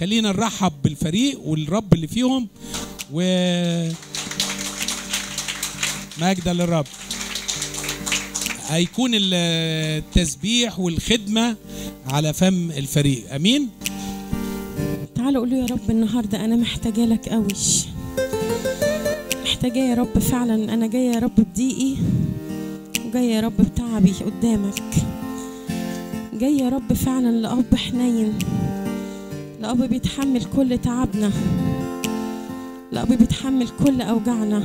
خلينا نرحب بالفريق والرب اللي فيهم و مجدا للرب هيكون التسبيح والخدمة على فم الفريق أمين تعالوا قولوا يا رب النهارده انا محتاجه لك قوي محتاجه يا رب فعلا انا جايه يا رب بضيقي وجايه يا رب بتعبي قدامك جايه يا رب فعلا لاب حنين لاب بيتحمل كل تعبنا لاب بيتحمل كل اوجاعنا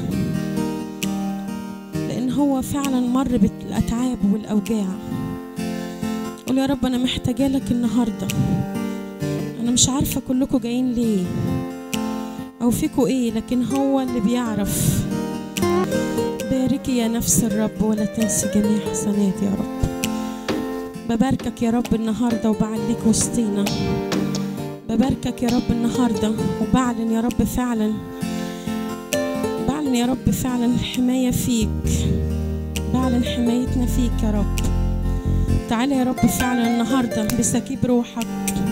لان هو فعلا مر بالاتعاب والاوجاع قول يا رب انا محتاجه لك النهارده انا مش عارفه كلكم جايين ليه او فيكوا ايه لكن هو اللي بيعرف باركي يا نفس الرب ولا تنسي جميع حسنات يا رب بباركك يا رب النهارده وبعليك وسطينا بباركك يا رب النهارده وبعلن يا رب فعلا بعلن يا رب فعلا الحمايه فيك بعلن حمايتنا فيك يا رب تعالى يا رب فعلا النهارده بسكيب روحك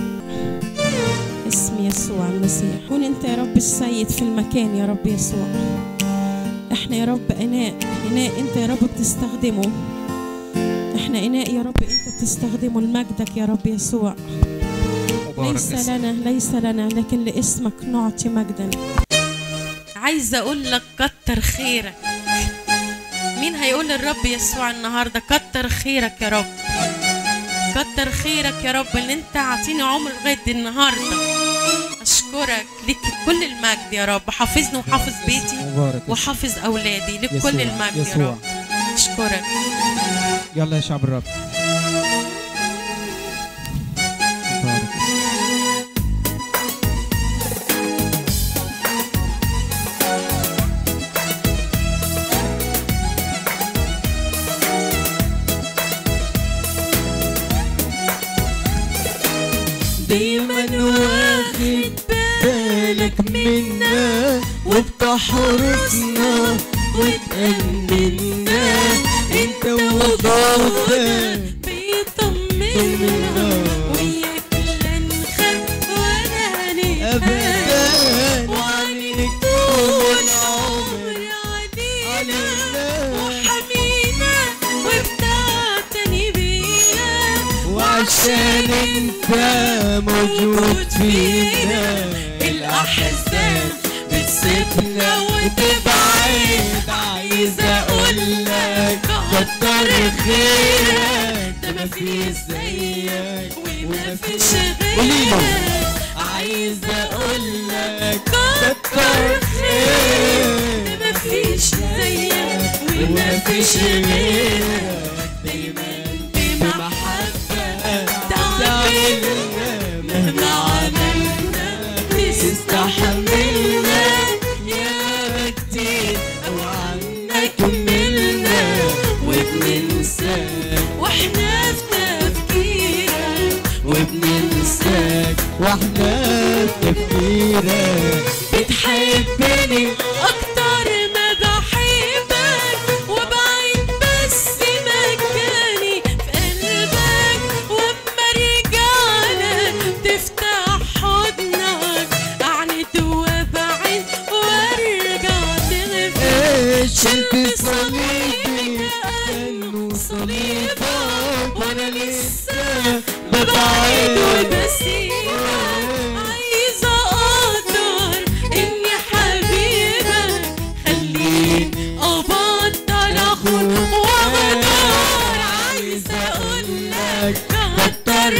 اسم يسوع المسيح كون انت يا رب السيد في المكان يا رب يسوع احنا يا رب اناء اناء انت يا رب بتستخدمه احنا اناء يا رب انت بتستخدمه لمجدك يا رب يسوع ليس لنا ليس لنا لكن لاسمك نعطي مجدا عايزه اقول لك كتر خيرك مين هيقول للرب يسوع النهارده كتر خيرك يا رب كتر خيرك يا رب ان انت عاطيني عمر لغايه النهارده اشكرك ليك كل المجد يا رب حافظني وحافظ بيتي مبارك وحافظ اولادي ليك يسوع. كل المجد يا يسوع. رب اشكرك يلا يا شعب الرب مبارك دايما واخد بالك منا وبتحرسنا وتأمنا انت وجودك بيطمنا وياك لا نخاف ولا نقلق أبدا وعنيك طول العمر علينا وحمينا وبتعتني بينا وعشان انت موجود فينا الأحزان بتسيبنا وتبعد عايز اقولك كتر خيرك ده مفيش زيك ومفيش قوليله. غيرك عايز اقولك كتر خيرك مفيش زيك ومفيش ومفيش غيرك دايما بمحبة تعملنا مهما عملنا تستحملنا يا كتير أو عنك ملنا وبننساك واحنا في تفكيرك وبننساك واحنا في تفكيرك بتحبني اكتر ما بحبك وبعيد بس مكاني في قلبك واما رجعلك تفتح حضنك اعند وابعد وارجع تغفر شلت صليبي كأنه صليبك وانا لسه ببعد وبسيبك عايزة أقدر إني حبيبك خليني أبطل أخون وأغدر عايزة أقولك كتر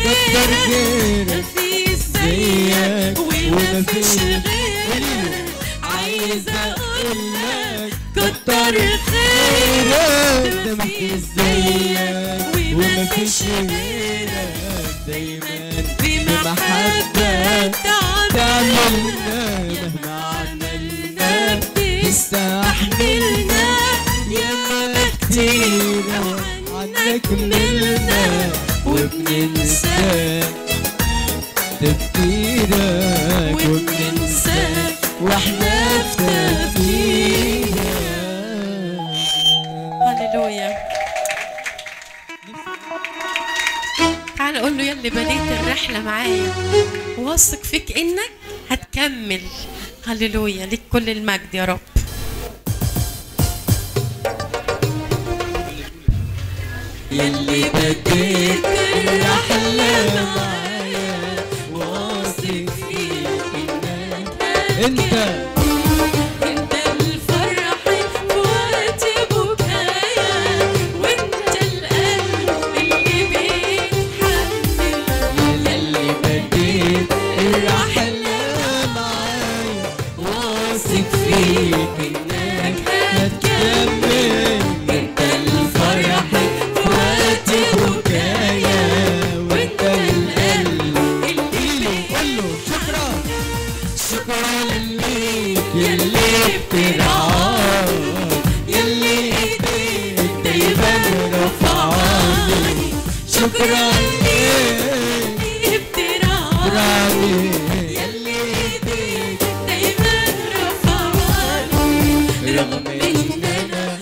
خيرك مفيش زيك ومفيش غيرك عايزة أقولك كتر خيرك ده مفيش زيك ومفيش غيرك دايما بمحبة تعملنا تعملنا مهما عملنا تستحملنا ياما كتير عنك ملنا وبننساك تفكيرك وبننساك واحنا في تفكيرك هللويا تعالوا تعال قول له يلي بديت الرحلة معايا واثق فيك انك هتكمل هللويا ليك كل المجد يا رب يلي بديت الرحلة معايا واثق فيك انك انت انت الفرح في وقت بكايا وانت القلب اللي بيتحمل يلي بديت الرحلة معايا واثق فيك انك هتكمل انت الفرح في وقت بكايا وانت القلب اللي كله شكرا شكرا ليك يلي بترعاني يلي ايديك دايما رفعاني شكرا ليك راني يلي ايديك دايما رفعاني رغم ان انا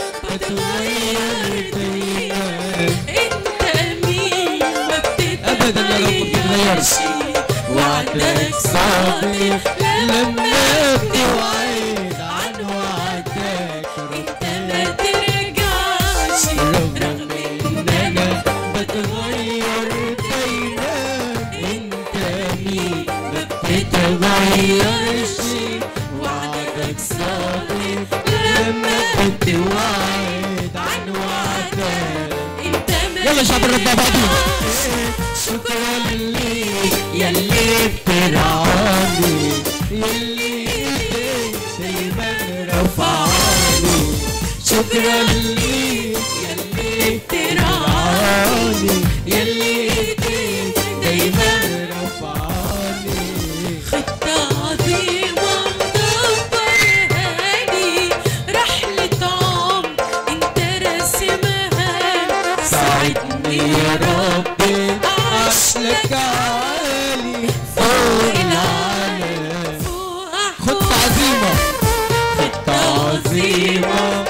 بتغير دايما انت مين ما أبداً يا رب بتتغيرش وعدك صادق لما بتوعد عن وعدك ما ترجعش رغم ان انا بتغير دايما انت مين ما بتتغيرش وعدك صادق لما بتوعد عن وعدك انت ما يلا شعب الرب مع بعضين. ترجعش. شكرا ليك يلي بترعاني يلي ايديك دايما رفعاني شكرا ليك يلي بترعاني يلي ايديك دايما رفعاني خطة عظيمة مدبرها لي رحلة عمر انت راسمها ساعدني يا ربي أعيش عالي فوق العالم فوق خطة عظيمة خطة عظيمة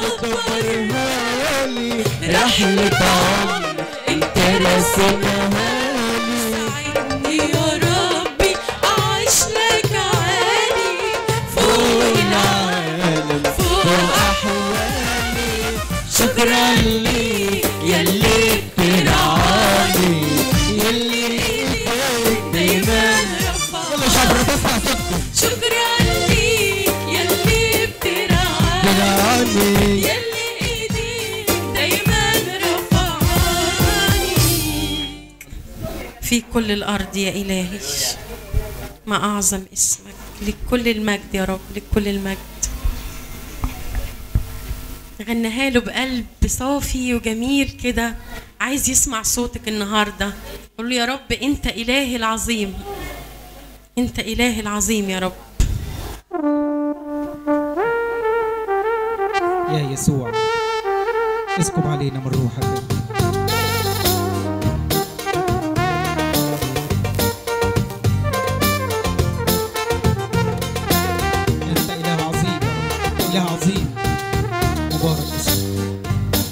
دبرها لي رحلة عمر انت راسمها لي ساعدني يا ربي أعيش لك عالي فوق العالم فوق أحوالي شكرا ليك يلي بترعاني يلي ايديك دايما يلا شعب الرب اسمع صوتكم شكرا ليك يلي بترعاني بترعاني يلي ايديك دايما رفعاني في كل الارض يا الهي ما اعظم اسمك لكل المجد يا رب لكل المجد غناها له بقلب صافي وجميل كده عايز يسمع صوتك النهارده قول له يا رب انت الهي العظيم انت الهي العظيم يا رب يا يسوع اسكب علينا من روحك انت اله عظيم يا رب اله عظيم مبارك اسمك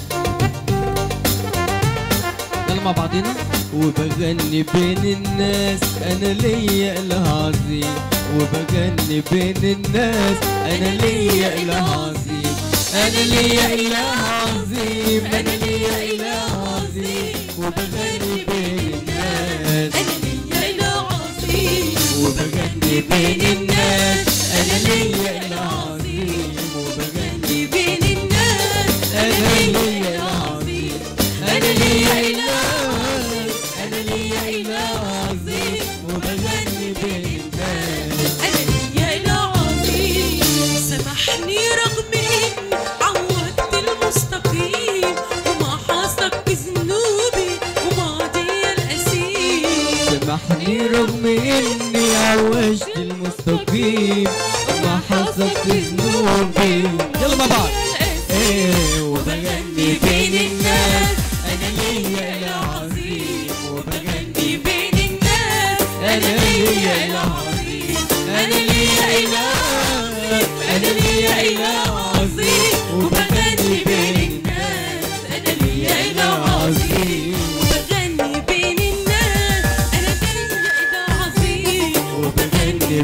يلا مع بعضنا وبغني بين الناس انا ليا اله عظيم وبغني بين الناس انا ليا اله عظيم انا ليا اله عظيم انا ليا اله عظيم وبغني بين الناس انا ليا اله عظيم وبغني بين الناس انا ليا اله عظيم وبغني بين الناس انا ليا اله عظيم انا ليا اله انا ليا اله عظيم وبغني بين الناس انا ليا اله عظيم سامحني رغم اني عودت المستقيم وما حصك بذنوبي وماضي الاسير سامحني رغم اني عوجت المستقيم ما حصلت ذنوبي يلا مع بعض ايه وبغني بين الناس انا ليا اله عظيم وبغني بين الناس انا ليا اله عظيم انا ليا اله انا ليا اله عظيم وبغني بين الناس انا ليا اله عظيم وبغني بين الناس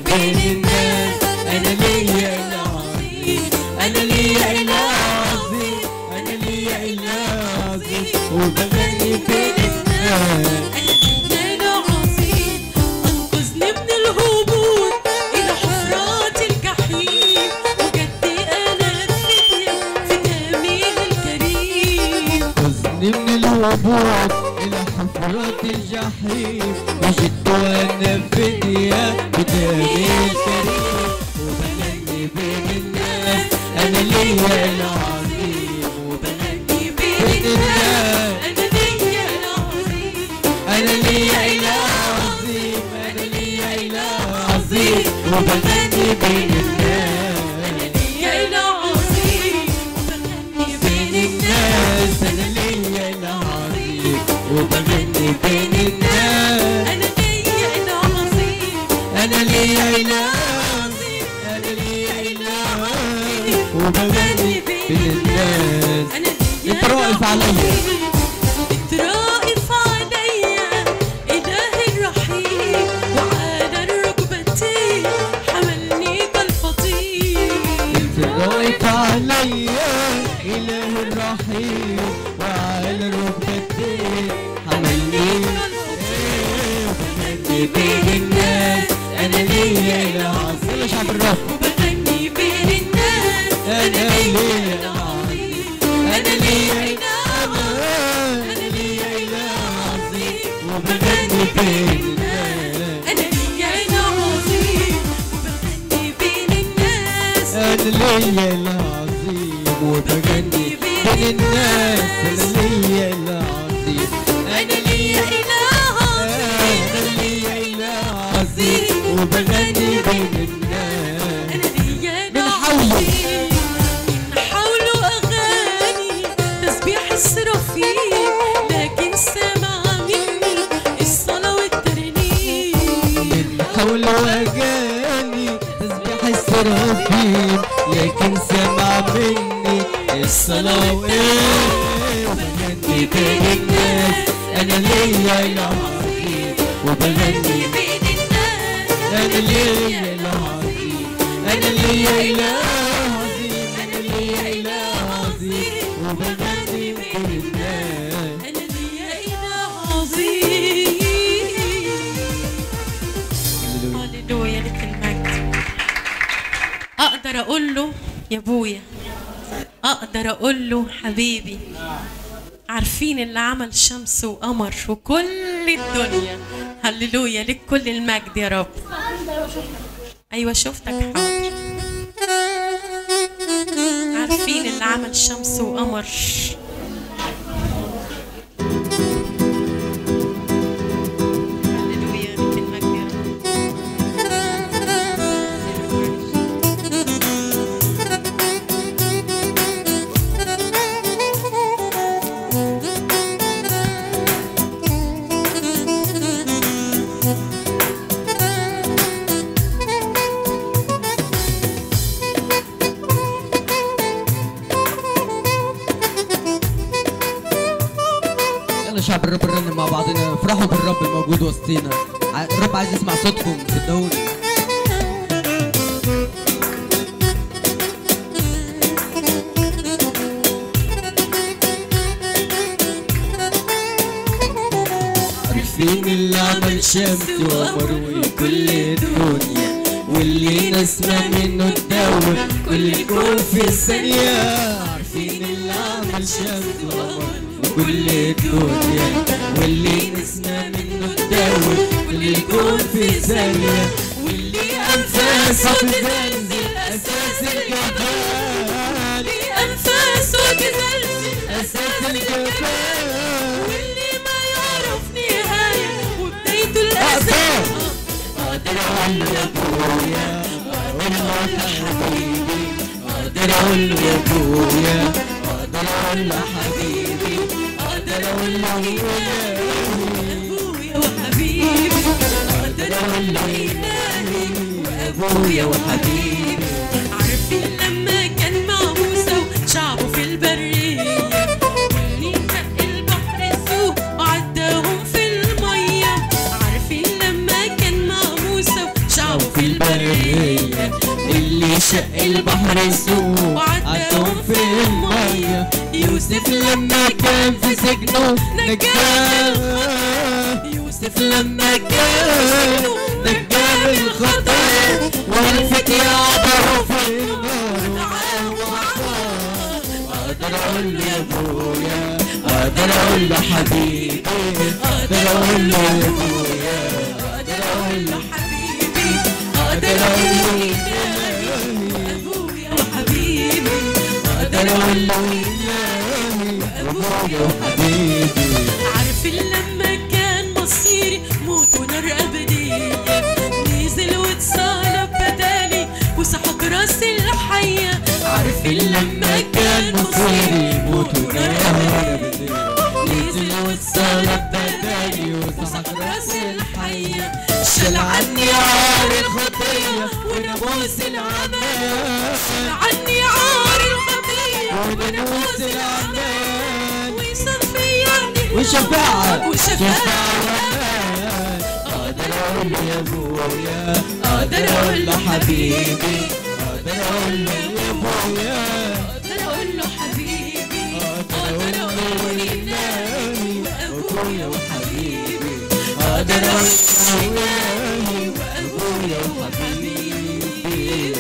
بين الناس انا ليا اله عظيم انا ليا اله عظيم انا ليا اله عظيم وبغني بين الناس أنا عظيم أنقذني من الهبوط إلى حفرات الجحيم وجدت أنا الفدية في جميل الكريم خذني من الهبوط إلى حفرات الجحيم وجدت وأنا فدية بدمي الكريم وبغني بين الناس أنا ليا العظيم وبغني بين الناس أنا ليا إله عظيم أنا ليا إله عظيم أنا ليا إله عظيم وبغني بين الناس ليا إله عظيم وبغني بين الناس أنا ليا إله عظيم وبغني بين الناس أنا ليا إله عظيم أنا ليا إله عظيم أنا ليا إله عظيم وبغني بين الناس أنا ليا أنت راقف إله عليا. عظيم. أنت راقف عليا إلهي الرحيم وعلى الركبتين حملني كالفطير أنت راقف عليا إله الرحيم وعلى ركبتين حملني وبغني بين الناس أنا ليا إله عظيم يا شعب الرب وبغني بين الناس أنا ليا إله عظيم أنا ليا إله أنا ليا إله عظيم وبغني بين الناس أنا ليا إله عظيم وبغني بين الناس أنا ليا العظيم وبغني بين الناس أنا ليا العظيم أنا ليا إله عظيم أنا ليا العظيم وبغني بين الناس أنا ليا من إله حوله. عظيم من حوله أغاني تسبيح السرافيم لكن سمع مني الصلاة والترنيم من حول وجاني تسبيح السرافيم لكن سمع مني الصلاة وإيه وبغني بين الناس أنا ليا العظيم وبغني بين الناس أنا ليا العظيم أنا ليا العظيم أنا ليا العظيم وبغني بين الناس أنا ليا إله عظيم هللويا لك المجد أقدر أقول له يا أبويا أقدر أقول له حبيبي عارفين اللي عمل شمس وقمر وكل الدنيا هللويا لك كل المجد يا رب أيوة شفتك حاضر عارفين اللي عمل شمس وقمر هللويا لك المجد يا رب يلا شعب الرب نرنم مع بعضنا افرحوا بالرب الموجود وسطينا ع- الرب عايز يسمع صوتكم صدقوني عارفين اللي عمل شمس وقمر وكل الدنيا واللي نسمع منه تدور كل الكون في ثانية عارفين اللي عمل شمس وقمر وكل الدنيا واللي نسمع منه تدور كل الكون في ثانية واللي أنفاسه تزلزل أساس الجبال أنفاسه تزلزل أساس الجبال واللي ما يعرف نهاية وبدايته الأساس أقدر أقول له يا أبويا أقول له يا حبيبي أقدر أقول له يا أبويا أقدر أقول له حبيبي أقدر أقول له يا أبويا وحبيبي أقدر أقول له إلهي وأبويا وحبيبي عارفين لما كان مع موسى وشعبه في البرية واللي شق البحر سوق وعداهم في المية عارفين لما كان مع موسى وشعبه في البرية شق البحر سوق عدهم في المية يوسف لما كان في سجنه نجاه يوسف لما كان نجاه من الخطايا والفتية عبروا في النار اقدر اقول له يا ابويا اقدر اقول له حبيبي اقدر اقول له يا ابويا اقدر اقول له حبيبي اقدر اقول له ابويا وحبيبي اقدر اقول له ابويا وحبيبي عارف لما كان مصيري موت ونار أبدية نزل واتصلب بدالي وسحق راسي الحية عارف لما كان مصيري موت ونار أبدية نزل واتصلب بدالي وسحق راسي الحية شال عني عار الخطية وناموس العمال شال عني عار الخطية وناموس العمال ويصفيني وشفاعة وشفاعة اقدر اقول له يا ابويا اقدر اقول له حبيبي اقدر اقول له يا ابويا اقدر اقول له حبيبي اقدر اقول له إلهي وابويا وحبيبي اقدر اقول له إلهي وابويا وحبيبي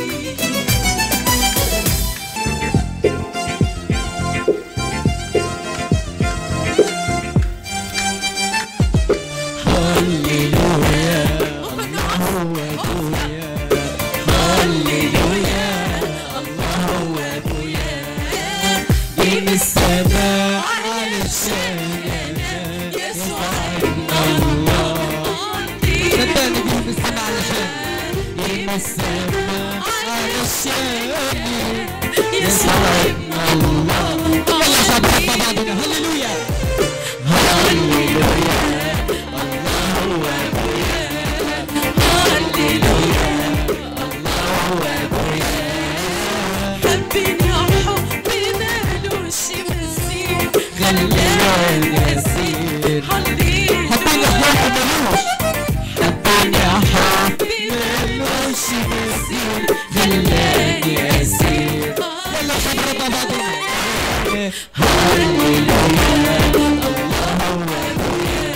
هللويا الله هو ابويا هللويا الله هو ابويا جه من السماء علشان يسوع الله عندي صدقني جه من السماء علشان جه من السماء علشان يسوع الله يلا شعب حب بعضنا هللويا هللويا الله هو ابويا هللويا الله هو ابويا حبني حب مالوش مثيل خلاني اسير هللويا حبني حب ملوش مثيل خلاني اسير يلا شباب بعضنا هللويا الله هو ابويا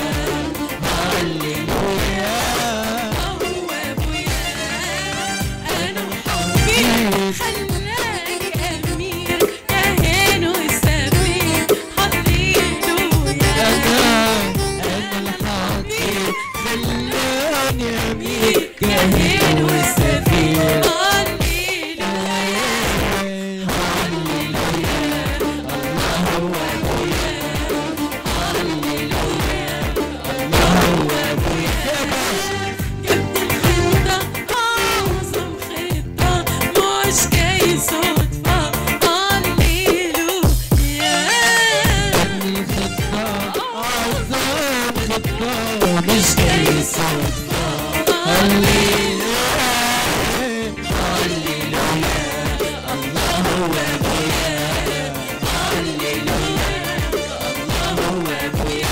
هللويا هو ابويا انا وحبي خلاني امير كاهن وسفير هللويا انا انا الحقير خلاني امير كاهن وسفير ابني خطة أعظم خطة مش جاي صدفة هللويا هللويا الله هو أبويا هللويا الله هو أبويا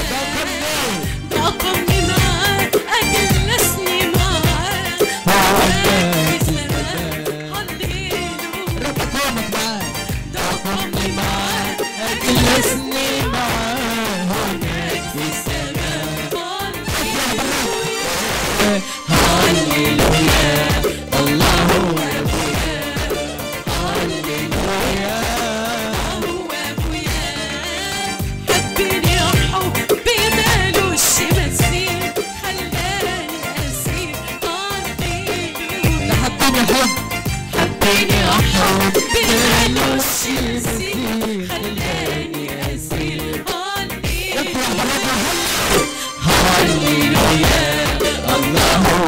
رقمني معاك أجلسني معاك هو في الناس سماك هللويا رب قومك معاك رقمني معاك أجلسني معاه هناك في السماء هللويا الله هو أبويا هللويا هو أبويا حبني حب مالوش مثيل خلاني أسير هللويا حبيني حب حبيني أحب مالوش مثيل خلاني أسير هللويا هللويا الله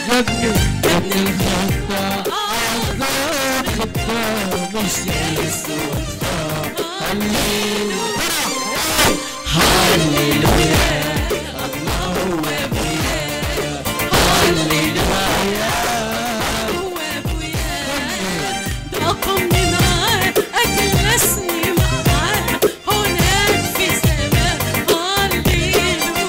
خدني خدني الخطة أعظم خطة مش الصدفة هللويا هللويا الله هو أبويا هللويا هو أبويا ضاقمني معاه أجلسني معاه هناك في سماء هللويا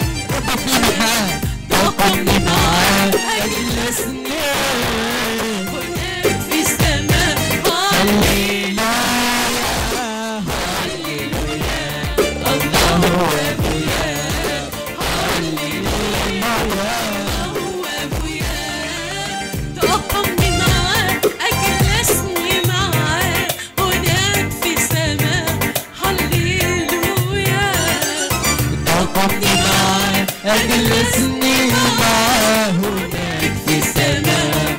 ضاقمني معاه أجلسني هناك في سماء هللويا الله هو أبويا هو أبويا ضاقمني معاه أجلسني معاه هناك في سماء هللويا ضاقمني معاه أجلسني معاه هناك في السماء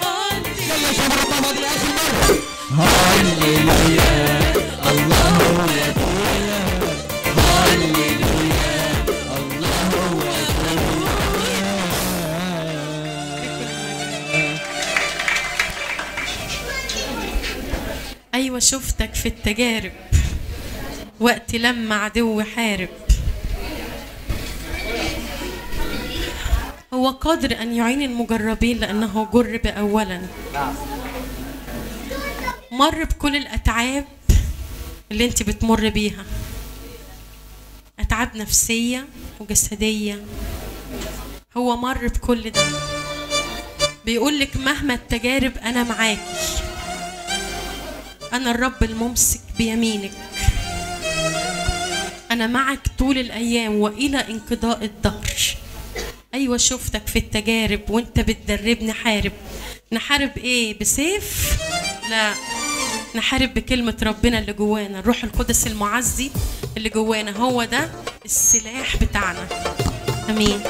هللويا الله هو أبويا هللويا الله هو أبويا أيوة شفتك في التجارب وقت لما عدو حارب هو قادر أن يعين المجربين لأنه جرب أولا مر بكل الأتعاب اللي انت بتمر بيها أتعاب نفسية وجسدية هو مر بكل ده بيقول لك مهما التجارب أنا معاكي أنا الرب الممسك بيمينك أنا معك طول الأيام وإلى انقضاء الدهر أيوة شفتك في التجارب وأنت بتدربني حارب نحارب إيه بسيف؟ لا نحارب بكلمة ربنا اللي جوانا الروح القدس المعزي اللي جوانا هو ده السلاح بتاعنا أمين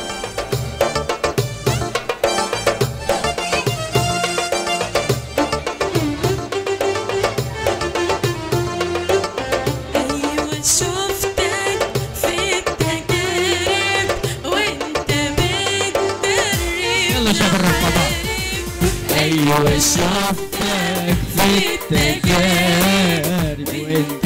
أيوة شفتك في التجارب وأنت بتدرب يلا شباب الرقابة. أيوة شفتك في التجارب وأنت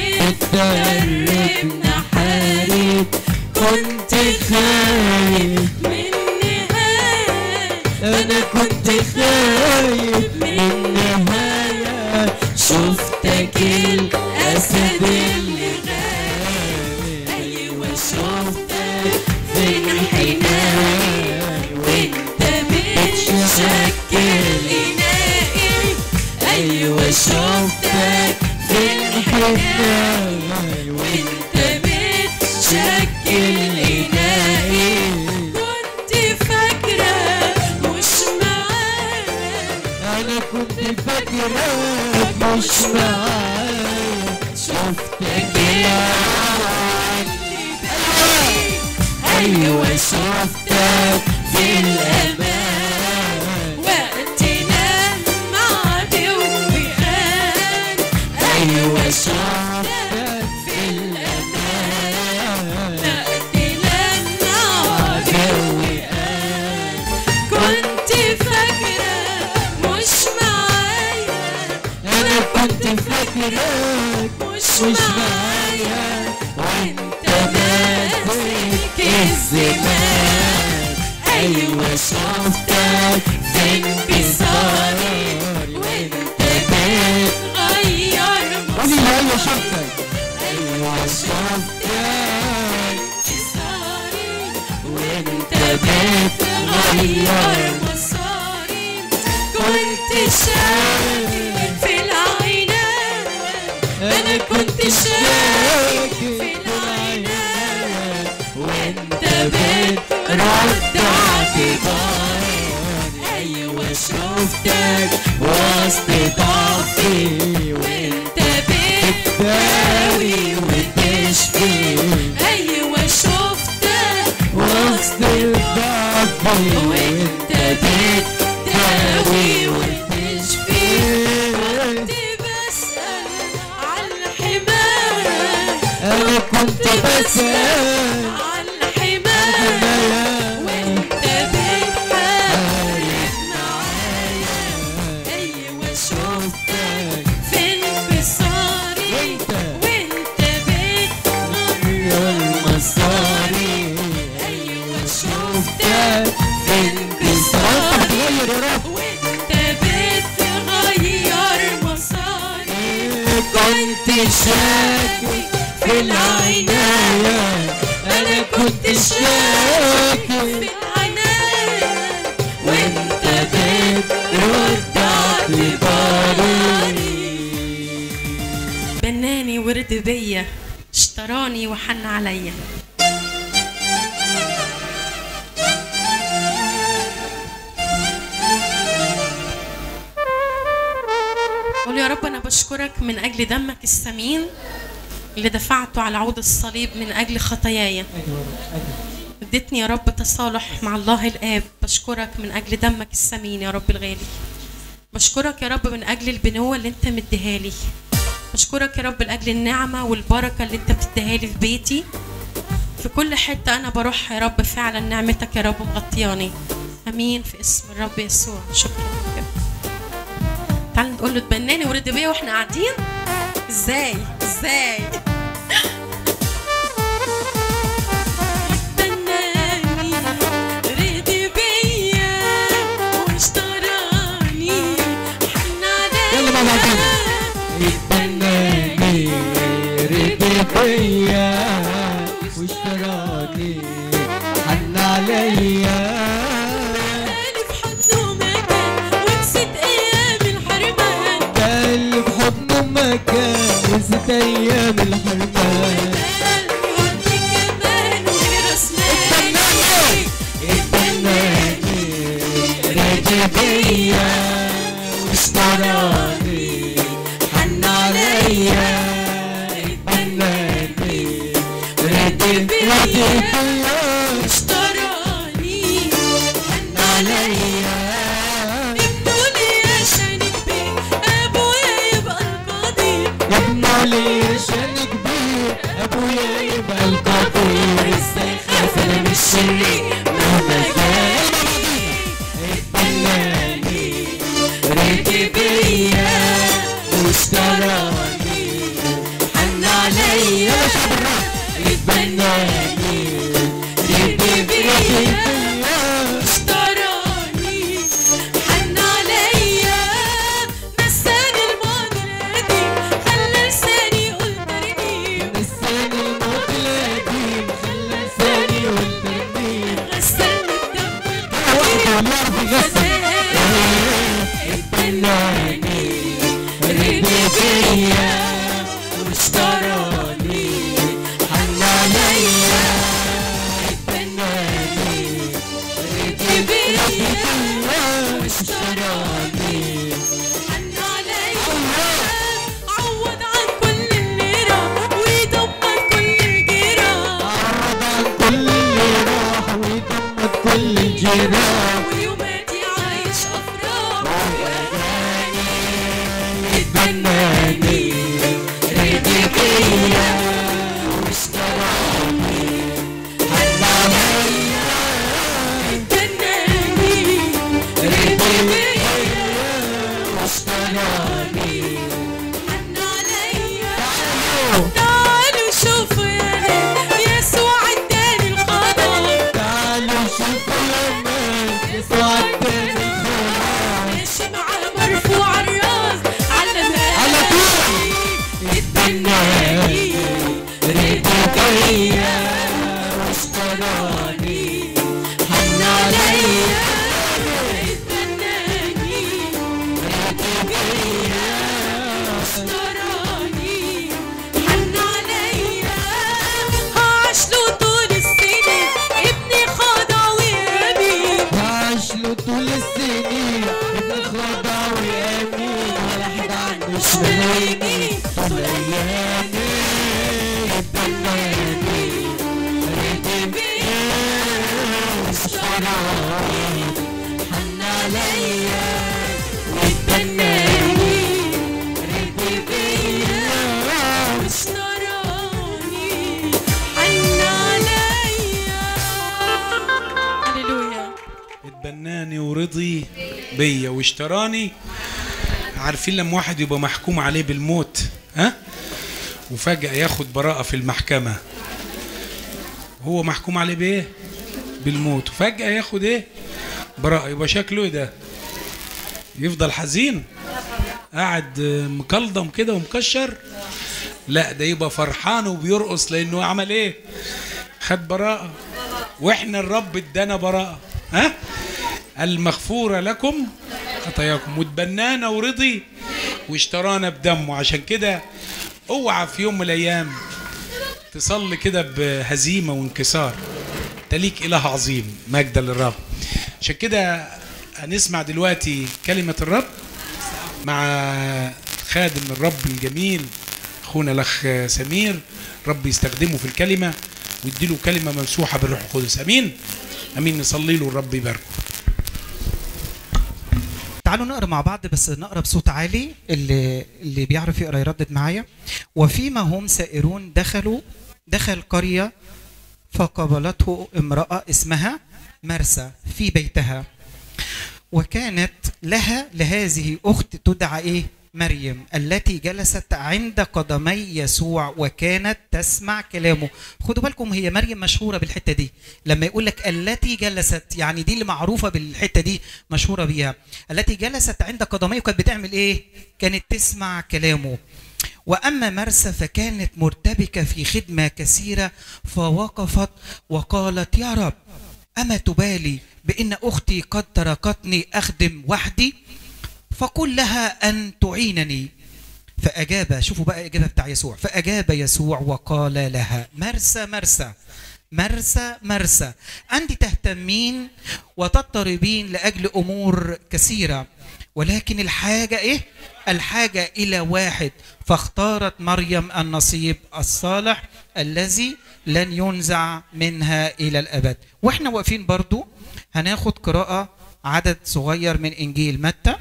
بتدرب نحارب كنت خايف من نهاية أنا كنت خايف من النهاية شفتك الأسد اللي غايب أيوة شفتك في الحناية وأنت بتشكل إنائي أيوة شفتك في الحناية وأنت بتشكل إنائي كنت فاكرة مش معاك أنا كنت فاكرك مش معايا شفتك يا أيوة شفتك في الأمان وقتنا مع بوقان أيوة شفتك في الأمان وقتنا مع جوقان كنت فاكرة مش معايا أنا كنت فاكرك مش مش معايا معايا وانت ماسك الزمان ايوه شفتك في انكساري وانت غير قولي ايوه شفتك ايوه شفتك مساري وانت غير بتغير مساري كنت شاكي في العينات أنا كنت شاكي في العينات وانت بترد اعتبار ايوه شفتك وسط ضعفي وانت بتداوي وتشفي أيوة شفتك وسط الضعف وانت بتداوي وتشفي كنت بسأل على الحماية انا كنت بسأل على الحماية وانت بتحارب غير يا رب وانت بتغير مساري كنت شاكك في العناية أنا كنت شاكك في العناية وانت بترد اعتباري بناني ورد بيا اشتراني وحن عليا قول يا رب انا بشكرك من اجل دمك الثمين اللي دفعته على عود الصليب من اجل خطاياي اديتني يا رب تصالح مع الله الاب بشكرك من اجل دمك الثمين يا رب الغالي بشكرك يا رب من اجل البنوه اللي انت مديها لي بشكرك يا رب لاجل النعمه والبركه اللي انت بتديها لي في بيتي في كل حته انا بروحها يا رب فعلا نعمتك يا رب مغطياني امين في اسم الرب يسوع شكرا لك تعال نقول له تبناني ورد بيا واحنا قاعدين ازاي ازاي بناني رد بيا واشتراني حن عليا يلا مع بعضينا. اتبناني رد بيا واشتراني حن عليا ألف حضنه مكان ونسيت أيام الحرمان قلب حضنه مكان نسيت ايام الحرمان قلبي كمان وراس مالي اتبناني رد بيا واشتراني حن عليا اتبناني رد بيا اشتراني حن عليا ابنه لي عشان كبير أبويا يبقى القاضي ابنه لي شان كبير ابويا يبقى القدير ازاي خاف انا من الشرير مهما كان اتبناني رد بيا واشتراني حن عليا اتبناني رد بيا اشتراني حن عليا نساني الماضي القديم خلى لساني يقول ترنيم نساني الموت القديم خلى لساني والترنيم غسلني الدم واحد يعرف يغسل اتبناني رد بيا واشتراني حن عليا اتبناني رد بيا واشتراني حن عليا عوض عن كل اللي راح ويدمر كل الجيران عرض عن كل اللي راح ويدمر كل الجيران ويوماتي عايش أفراح اتبناني رد بيا واشتراني حن عليا تناني رد بيا واشتراني حن عليا تعالوا شوفوا يا ناس يسوع اداني القضاء تعالوا شوفوا يا ناس يسوع اداني الخلاص ماشي معاه مرفوع الراس على على طول. اتبناني رد بيا واشتراني حن عليا تناني رد بيا اشتراني حن عليا عاش له طول السنين ابني خضع ويمين عاش له طول السنين ابن خضع ويمين ولا حد عنده شمالي طول ايامي اتبناني رد بيا واشتراني حن عليا واتبناني رد بيا اشتراني حن عليا هللويا اتبناني ورضي بيا واشتراني عارفين لما واحد يبقى محكوم عليه بالموت ها وفجأة ياخد براءة في المحكمة هو محكوم عليه بايه بالموت وفجأة ياخد ايه براءة يبقى شكله ايه ده يفضل حزين قاعد مكلضم كده ومكشر لا ده يبقى فرحان وبيرقص لانه عمل ايه خد براءة واحنا الرب ادانا براءة ها المغفورة لكم خطاياكم واتبنانا ورضي واشترانا بدمه عشان كده اوعى في يوم من الايام تصلي كده بهزيمة وانكسار انت ليك اله عظيم مجدا للرب عشان كده هنسمع دلوقتي كلمة الرب مع خادم الرب الجميل اخونا الاخ سمير رب يستخدمه في الكلمة ويديله كلمة ممسوحة بالروح القدس امين امين نصلي له الرب يباركه تعالوا نقرا مع بعض بس نقرا بصوت عالي اللي اللي بيعرف يقرا يردد معايا وفيما هم سائرون دخلوا دخل قريه فقابلته امراه اسمها مرسى في بيتها وكانت لها لهذه اخت تدعى ايه مريم التي جلست عند قدمي يسوع وكانت تسمع كلامه خدوا بالكم هي مريم مشهوره بالحته دي لما يقول لك التي جلست يعني دي اللي معروفه بالحته دي مشهوره بيها التي جلست عند قدميه وكانت بتعمل ايه كانت تسمع كلامه واما مرسى فكانت مرتبكه في خدمه كثيره فوقفت وقالت يا رب اما تبالي بان اختي قد تركتني اخدم وحدي فقل لها ان تعينني فاجاب شوفوا بقى الاجابه بتاع يسوع فاجاب يسوع وقال لها مرسى مرسى مرسى مرسى انت تهتمين وتضطربين لاجل امور كثيره ولكن الحاجه ايه الحاجه الى واحد فاختارت مريم النصيب الصالح الذي لن ينزع منها الى الابد واحنا واقفين برضو هناخد قراءه عدد صغير من انجيل متى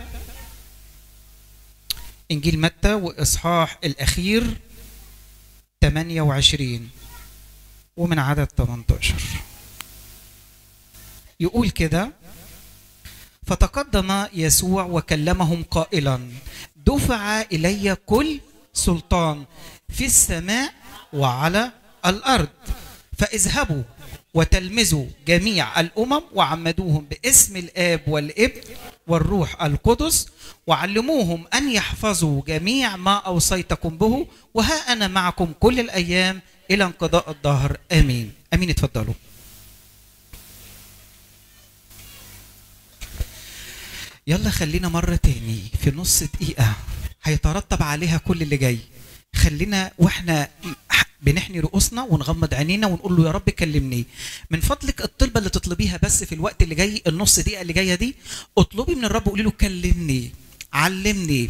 انجيل متى واصحاح الاخير 28 ومن عدد 18 يقول كده فتقدم يسوع وكلمهم قائلا دفع الي كل سلطان في السماء وعلى الارض فاذهبوا وتلمذوا جميع الامم وعمدوهم باسم الاب والابن والروح القدس وعلموهم ان يحفظوا جميع ما اوصيتكم به وها انا معكم كل الايام الى انقضاء الدهر امين امين اتفضلوا يلا خلينا مرة تاني في نص دقيقة هيترتب عليها كل اللي جاي خلينا واحنا بنحني رؤوسنا ونغمض عينينا ونقول له يا رب كلمني من فضلك الطلبة اللي تطلبيها بس في الوقت اللي جاي النص دقيقة اللي جاية دي اطلبي من الرب وقولي له كلمني علمني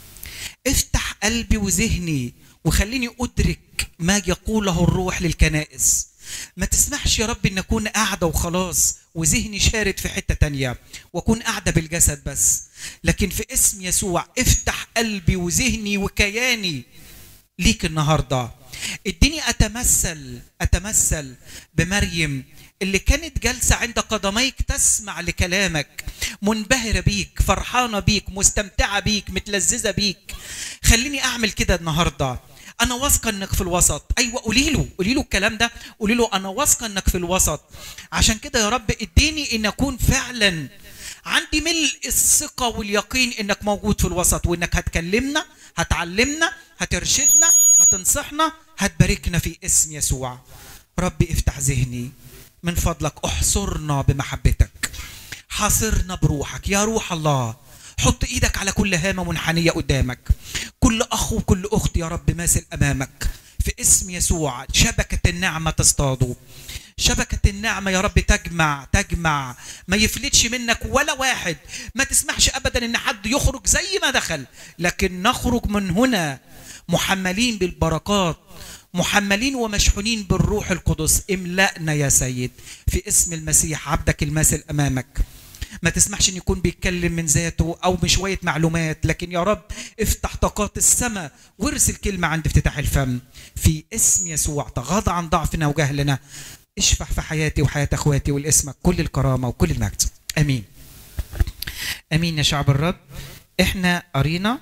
افتح قلبي وذهني وخليني ادرك ما يقوله الروح للكنائس ما تسمحش يا رب ان اكون قاعده وخلاص وذهني شارد في حته تانية واكون قاعده بالجسد بس لكن في اسم يسوع افتح قلبي وذهني وكياني ليك النهارده اديني اتمثل اتمثل بمريم اللي كانت جالسه عند قدميك تسمع لكلامك منبهره بيك فرحانه بيك مستمتعه بيك متلذذه بيك خليني اعمل كده النهارده انا واثقه انك في الوسط ايوه قولي له قولي له الكلام ده قولي له انا واثقه انك في الوسط عشان كده يا رب اديني ان اكون فعلا عندي ملء الثقه واليقين انك موجود في الوسط وانك هتكلمنا هتعلمنا هترشدنا هتنصحنا هتباركنا في اسم يسوع ربي افتح ذهني من فضلك احصرنا بمحبتك حاصرنا بروحك يا روح الله حط ايدك على كل هامه منحنيه قدامك كل اخ وكل اخت يا رب ماسل امامك في اسم يسوع شبكه النعمه تصطاده شبكة النعمة يا رب تجمع تجمع ما يفلتش منك ولا واحد ما تسمحش أبدا إن حد يخرج زي ما دخل لكن نخرج من هنا محملين بالبركات محملين ومشحونين بالروح القدس املأنا يا سيد في اسم المسيح عبدك الماثل أمامك ما تسمحش ان يكون بيتكلم من ذاته او من شويه معلومات لكن يا رب افتح طاقات السماء وارسل كلمه عند افتتاح الفم في اسم يسوع تغاضى عن ضعفنا وجهلنا اشفع في حياتي وحياه اخواتي ولاسمك كل الكرامه وكل المجد امين امين يا شعب الرب احنا قرينا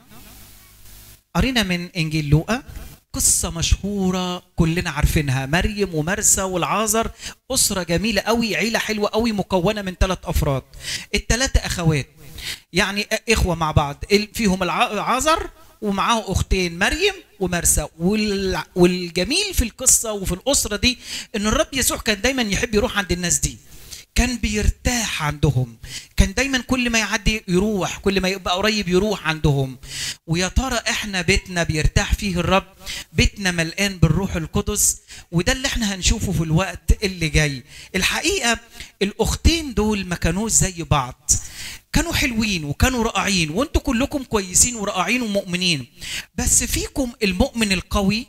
قرينا من انجيل لوقا قصة مشهورة كلنا عارفينها مريم ومرسى والعازر أسرة جميلة قوي عيلة حلوة قوي مكونة من ثلاث أفراد الثلاثة أخوات يعني اخوه مع بعض ال- فيهم الع- عازر ومعاه اختين مريم ومرسى وال- والجميل في القصه وفي الاسره دي ان الرب يسوع كان دايما يحب يروح عند الناس دي كان بيرتاح عندهم كان دايما كل ما يعدي يروح كل ما يبقى قريب يروح عندهم ويا ترى احنا بيتنا بيرتاح فيه الرب بيتنا ملقان بالروح القدس وده اللي احنا هنشوفه في الوقت اللي جاي الحقيقه الاختين دول ما كانوش زي بعض كانوا حلوين وكانوا رائعين وانتوا كلكم كويسين ورائعين ومؤمنين بس فيكم المؤمن القوي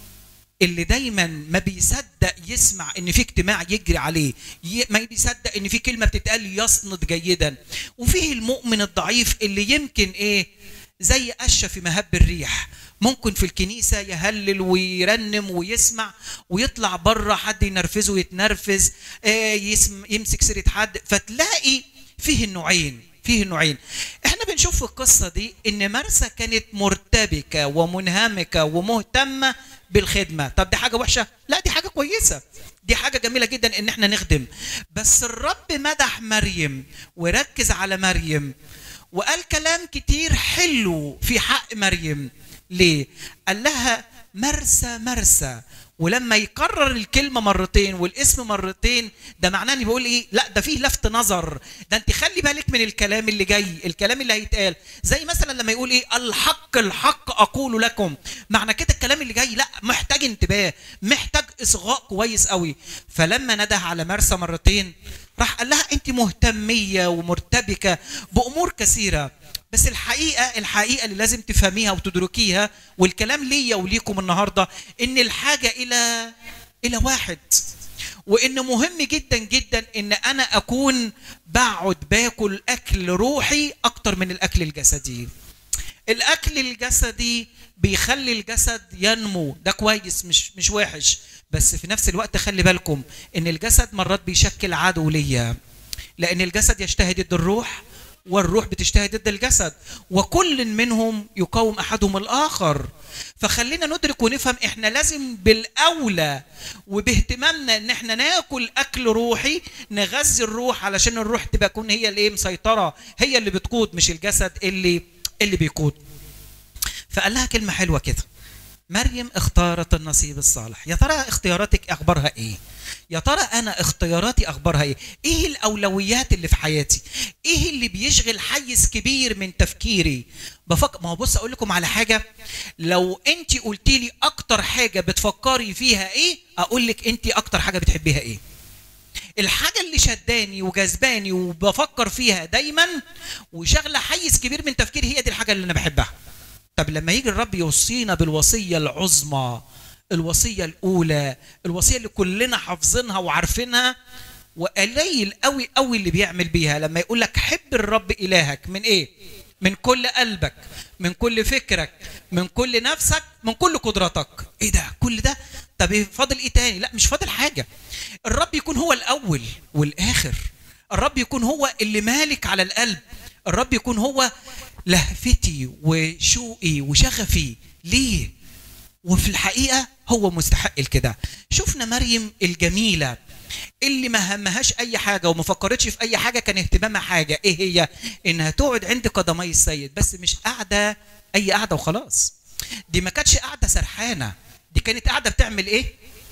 اللي دايما ما بيصدق يسمع ان في اجتماع يجري عليه ي- ما بيصدق ان في كلمه بتتقال يصمت جيدا وفيه المؤمن الضعيف اللي يمكن ايه زي قشه في مهب الريح ممكن في الكنيسة يهلل ويرنم ويسمع ويطلع بره حد ينرفزه يتنرفز آه، يسم يمسك سيرة حد فتلاقي فيه النوعين فيه النوعين احنا بنشوف في القصة دي ان مرسى كانت مرتبكة ومنهمكة ومهتمة بالخدمة طب دي حاجة وحشة لا دي حاجة كويسة دي حاجة جميلة جدا ان احنا نخدم بس الرب مدح مريم وركز على مريم وقال كلام كتير حلو في حق مريم ليه قال لها مرسى مرسى ولما يكرر الكلمه مرتين والاسم مرتين ده معناه ان بيقول ايه لا ده فيه لفت نظر ده انت خلي بالك من الكلام اللي جاي الكلام اللي هيتقال زي مثلا لما يقول ايه الحق الحق اقول لكم معنى كده الكلام اللي جاي لا محتاج انتباه محتاج اصغاء كويس قوي فلما نده على مرسى مرتين راح قال لها انت مهتميه ومرتبكه بامور كثيره بس الحقيقه الحقيقه اللي لازم تفهميها وتدركيها والكلام ليا وليكم النهارده ان الحاجه الى الى واحد وان مهم جدا جدا ان انا اكون بقعد باكل اكل روحي اكتر من الاكل الجسدي الاكل الجسدي بيخلي الجسد ينمو ده كويس مش مش وحش بس في نفس الوقت خلي بالكم ان الجسد مرات بيشكل عدو ليا لان الجسد يشتهي ضد الروح والروح بتجتهد ضد الجسد وكل منهم يقاوم احدهم الاخر فخلينا ندرك ونفهم احنا لازم بالاولى وباهتمامنا ان احنا ناكل اكل روحي نغذي الروح علشان الروح تبقى تكون هي اللي إيه مسيطره هي اللي بتقود مش الجسد اللي اللي بيقود فقال لها كلمه حلوه كده مريم اختارت النصيب الصالح يا ترى اختياراتك اخبارها ايه يا ترى انا اختياراتي اخبارها ايه ايه الاولويات اللي في حياتي ايه اللي بيشغل حيز كبير من تفكيري بفكر ما هو بص اقول لكم على حاجه لو انت قلت لي اكتر حاجه بتفكري فيها ايه اقول لك انت اكتر حاجه بتحبيها ايه الحاجة اللي شداني وجذباني وبفكر فيها دايما وشغلة حيز كبير من تفكيري هي دي الحاجة اللي أنا بحبها. طب لما يجي الرب يوصينا بالوصية العظمى الوصية الأولى الوصية اللي كلنا حافظينها وعارفينها وقليل قوي قوي اللي بيعمل بيها لما يقول لك حب الرب إلهك من إيه؟ من كل قلبك من كل فكرك من كل نفسك من كل قدرتك ايه ده كل ده طب إيه فاضل ايه تاني لا مش فاضل حاجه الرب يكون هو الاول والاخر الرب يكون هو اللي مالك على القلب الرب يكون هو لهفتي وشوقي وشغفي ليه وفي الحقيقه هو مستحق الكده شفنا مريم الجميله اللي ما همهاش اي حاجه وما فكرتش في اي حاجه كان اهتمامها حاجه ايه هي انها تقعد عند قدمي السيد بس مش قاعده اي قاعده وخلاص دي ما كانتش قاعده سرحانه دي كانت قاعده بتعمل ايه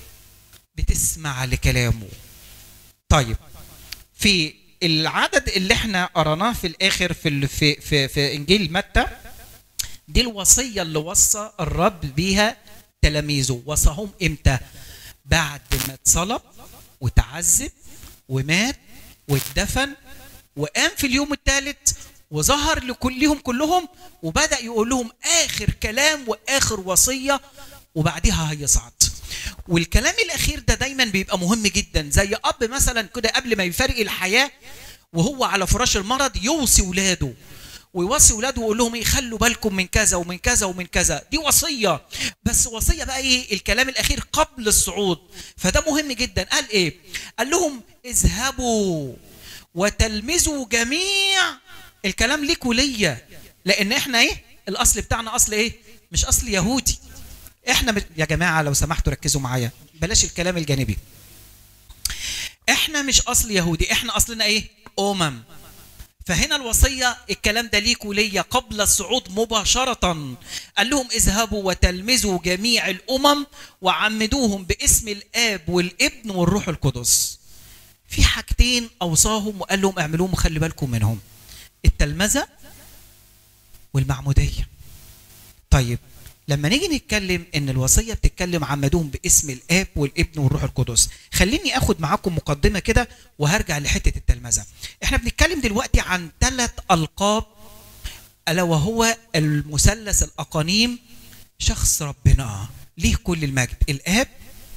بتسمع لكلامه طيب في العدد اللي احنا قرناه في الاخر في ال- في في, في انجيل متى دي الوصيه اللي وصى الرب بيها تلاميذه وصاهم امتى بعد ما اتصلب وتعذب ومات واتدفن وقام في اليوم الثالث وظهر لكلهم كلهم وبدا يقول لهم اخر كلام واخر وصيه وبعدها هيصعد والكلام الاخير ده دايما بيبقى مهم جدا زي اب مثلا كده قبل ما يفارق الحياه وهو على فراش المرض يوصي ولاده ويوصي ولاده ويقول لهم ايه خلوا بالكم من كذا ومن كذا ومن كذا دي وصيه بس وصيه بقى ايه الكلام الاخير قبل الصعود فده مهم جدا قال ايه قال لهم اذهبوا وتلمذوا جميع الكلام ليك وليا لان احنا ايه الاصل بتاعنا اصل ايه مش اصل يهودي احنا مش... يا جماعه لو سمحتوا ركزوا معايا بلاش الكلام الجانبي احنا مش اصل يهودي احنا اصلنا ايه امم فهنا الوصية الكلام ده ليك وليا قبل الصعود مباشرة قال لهم اذهبوا وتلمذوا جميع الأمم وعمدوهم باسم الآب والابن والروح القدس في حاجتين أوصاهم وقال لهم اعملوهم وخلي بالكم منهم التلمذة والمعمودية طيب لما نيجي نتكلم ان الوصيه بتتكلم عمدوهم باسم الاب والابن والروح القدس خليني اخد معاكم مقدمه كده وهرجع لحته التلمذه احنا بنتكلم دلوقتي عن ثلاث القاب الا وهو المثلث الاقانيم شخص ربنا ليه كل المجد الاب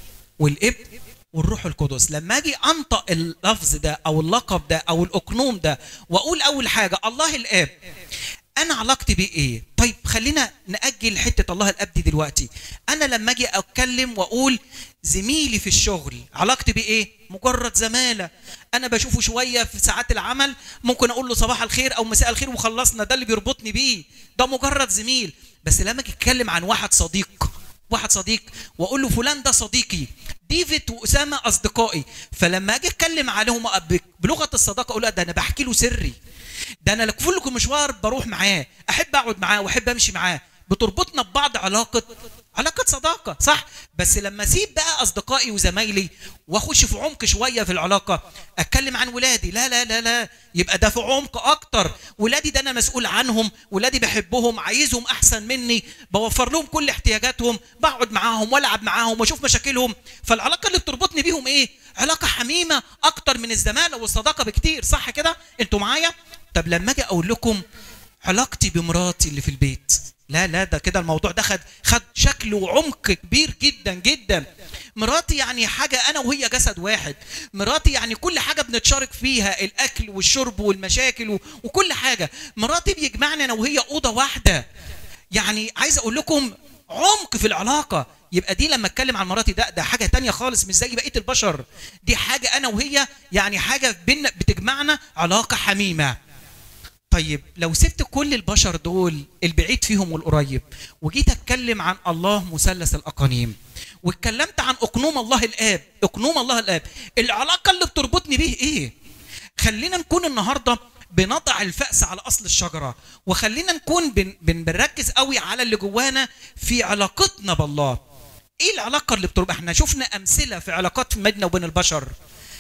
والابن والروح القدس لما اجي انطق اللفظ ده او اللقب ده او الاقنوم ده واقول اول حاجه الله الاب انا علاقتي بيه ايه طيب خلينا ناجل حته الله الاب دي دلوقتي انا لما اجي اتكلم واقول زميلي في الشغل علاقتي بيه ايه مجرد زماله انا بشوفه شويه في ساعات العمل ممكن اقول له صباح الخير او مساء الخير وخلصنا ده اللي بيربطني بيه ده مجرد زميل بس لما اجي اتكلم عن واحد صديق واحد صديق واقول له فلان ده صديقي ديفيد واسامه اصدقائي فلما اجي اتكلم عليهم ب- بلغه الصداقه اقول لا ده انا بحكي له سري ده انا كل كل مشوار بروح معاه احب اقعد معاه واحب امشي معاه بتربطنا ببعض علاقه علاقه صداقه صح بس لما اسيب بقى اصدقائي وزمايلي واخش في عمق شويه في العلاقه اتكلم عن ولادي لا لا لا لا يبقى ده في عمق اكتر ولادي ده انا مسؤول عنهم ولادي بحبهم عايزهم احسن مني بوفر لهم كل احتياجاتهم بقعد معاهم والعب معاهم واشوف مشاكلهم فالعلاقه اللي بتربطني بيهم ايه علاقه حميمه اكتر من الزماله والصداقه بكتير صح كده انتوا معايا طب لما اجي اقول لكم علاقتي بمراتي اللي في البيت لا لا ده كده الموضوع ده خد خد شكل وعمق كبير جدا جدا مراتي يعني حاجة أنا وهي جسد واحد مراتي يعني كل حاجة بنتشارك فيها الأكل والشرب والمشاكل و- وكل حاجة مراتي بيجمعني أنا وهي أوضة واحدة يعني عايز أقول لكم عمق في العلاقة يبقى دي لما اتكلم عن مراتي ده ده حاجة تانية خالص مش زي بقية البشر دي حاجة أنا وهي يعني حاجة بين بتجمعنا علاقة حميمة طيب لو سبت كل البشر دول البعيد فيهم والقريب وجيت اتكلم عن الله مثلث الاقانيم واتكلمت عن اقنوم الله الاب اقنوم الله الاب العلاقه اللي بتربطني بيه ايه خلينا نكون النهارده بنضع الفأس على اصل الشجره وخلينا نكون بن بن بنركز قوي على اللي جوانا في علاقتنا بالله ايه العلاقه اللي بتربط احنا شفنا امثله في علاقات في بيننا وبين البشر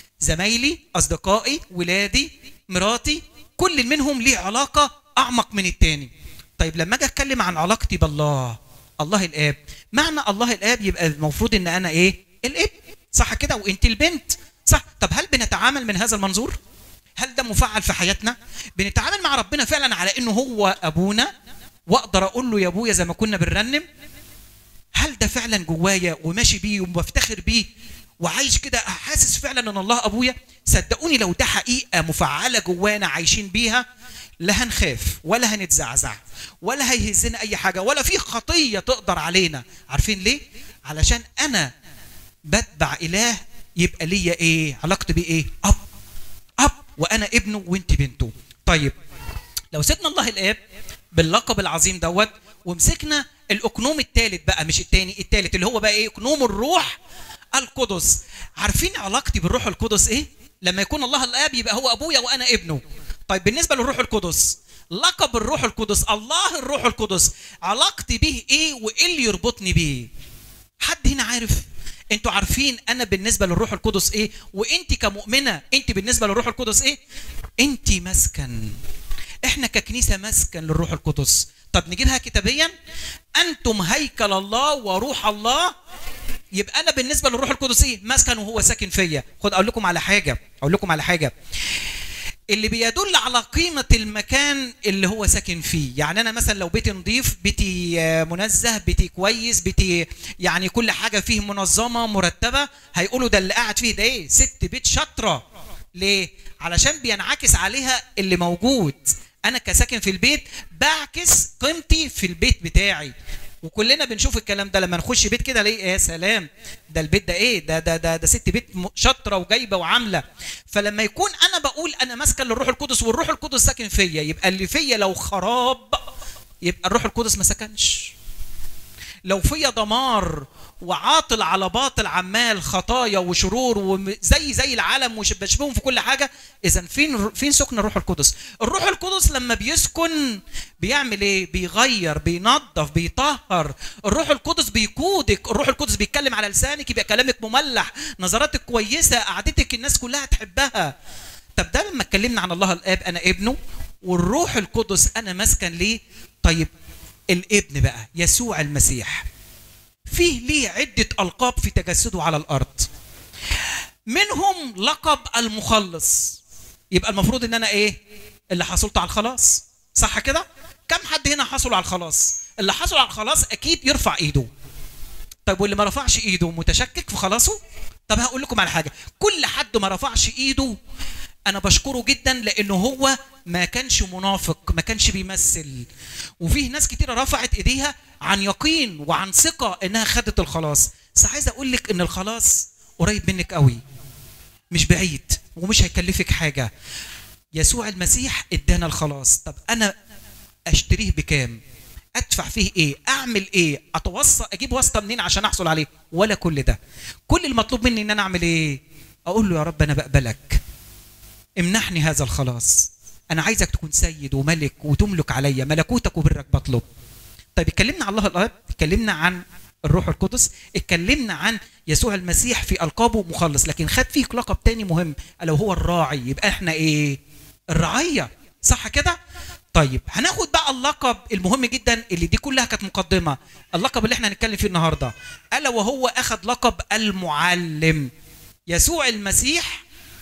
زمايلي اصدقائي ولادي مراتي كل منهم ليه علاقه اعمق من التاني طيب لما اجي اتكلم عن علاقتي بالله الله الاب معنى الله الاب يبقى المفروض ان انا ايه الاب صح كده وانت البنت صح طب هل بنتعامل من هذا المنظور هل ده مفعل في حياتنا بنتعامل مع ربنا فعلا على انه هو ابونا واقدر اقول له يا ابويا زي ما كنا بنرنم هل ده فعلا جوايا وماشي بيه وبفتخر بيه وعايش كده حاسس فعلا ان الله ابويا صدقوني لو ده حقيقه مفعله جوانا عايشين بيها لا هنخاف ولا هنتزعزع ولا هيهزنا اي حاجه ولا في خطيه تقدر علينا عارفين ليه علشان انا بتبع اله يبقى ليا ايه علاقتي بيه ايه اب اب وانا ابنه وانت بنته طيب لو سيبنا الله الاب باللقب العظيم دوت ومسكنا الاقنوم الثالث بقى مش الثاني الثالث اللي هو بقى ايه اقنوم الروح القدس عارفين علاقتي بالروح القدس ايه لما يكون الله الاب يبقى هو ابويا وانا ابنه طيب بالنسبه للروح القدس لقب الروح القدس الله الروح القدس علاقتي به ايه وايه اللي يربطني بيه حد هنا عارف انتوا عارفين انا بالنسبه للروح القدس ايه وانت كمؤمنه انت بالنسبه للروح القدس ايه انت مسكن احنا ككنيسه مسكن للروح القدس طب نجيبها كتابيا انتم هيكل الله وروح الله يبقى انا بالنسبه للروح القدس ايه مسكن وهو ساكن فيا خد اقول لكم على حاجه اقول لكم على حاجه اللي بيدل على قيمة المكان اللي هو ساكن فيه يعني أنا مثلا لو بيتي نظيف بيتي آه، منزه بيتي كويس بيتي يعني كل حاجة فيه منظمة مرتبة هيقولوا ده اللي قاعد فيه ده إيه ست بيت شاطرة ليه؟ علشان بينعكس عليها اللي موجود أنا كساكن في البيت بعكس قيمتي في البيت بتاعي وكلنا بنشوف الكلام ده لما نخش بيت كده الاقي يا سلام ده البيت ده ايه ده ده ده, ده ست بيت م- شاطره وجايبه وعامله فلما يكون انا بقول انا ماسكه للروح القدس والروح القدس ساكن فيا يبقى اللي فيا لو خراب يبقى الروح القدس ما سكنش لو فيا دمار وعاطل على باطل عمال خطايا وشرور وزي زي العالم وبشبههم في كل حاجه اذا فين فين سكن الروح القدس الروح القدس لما بيسكن بيعمل ايه بيغير بينظف بيطهر الروح القدس بيقودك الروح القدس بيتكلم على لسانك يبقى كلامك مملح نظراتك كويسه قعدتك الناس كلها تحبها طب ده لما اتكلمنا عن الله الاب انا ابنه والروح القدس انا مسكن ليه طيب الابن بقى يسوع المسيح فيه ليه عدة ألقاب في تجسده على الأرض منهم لقب المخلص يبقى المفروض ان انا ايه اللي حصلت على الخلاص صح كده كم حد هنا حصل على الخلاص اللي حصل على الخلاص اكيد يرفع ايده طيب واللي ما رفعش ايده متشكك في خلاصه طب هقول لكم على حاجه كل حد ما رفعش ايده انا بشكره جدا لانه هو ما كانش منافق ما كانش بيمثل وفيه ناس كتيره رفعت ايديها عن يقين وعن ثقه انها خدت الخلاص بس عايز اقول لك ان الخلاص قريب منك قوي مش بعيد ومش هيكلفك حاجه يسوع المسيح ادانا الخلاص طب انا اشتريه بكام ادفع فيه ايه اعمل ايه اتوصى اجيب واسطه منين عشان احصل عليه ولا كل ده كل المطلوب مني ان انا اعمل ايه اقول له يا رب انا بقبلك امنحني هذا الخلاص انا عايزك تكون سيد وملك وتملك عليا ملكوتك وبرك بطلب طيب اتكلمنا عن الله الاب اتكلمنا عن الروح القدس اتكلمنا عن يسوع المسيح في القابه مخلص لكن خد فيه لقب تاني مهم الا وهو الراعي يبقى احنا ايه الرعيه صح كده طيب هناخد بقى اللقب المهم جدا اللي دي كلها كانت مقدمه اللقب اللي احنا هنتكلم فيه النهارده الا وهو اخذ لقب المعلم يسوع المسيح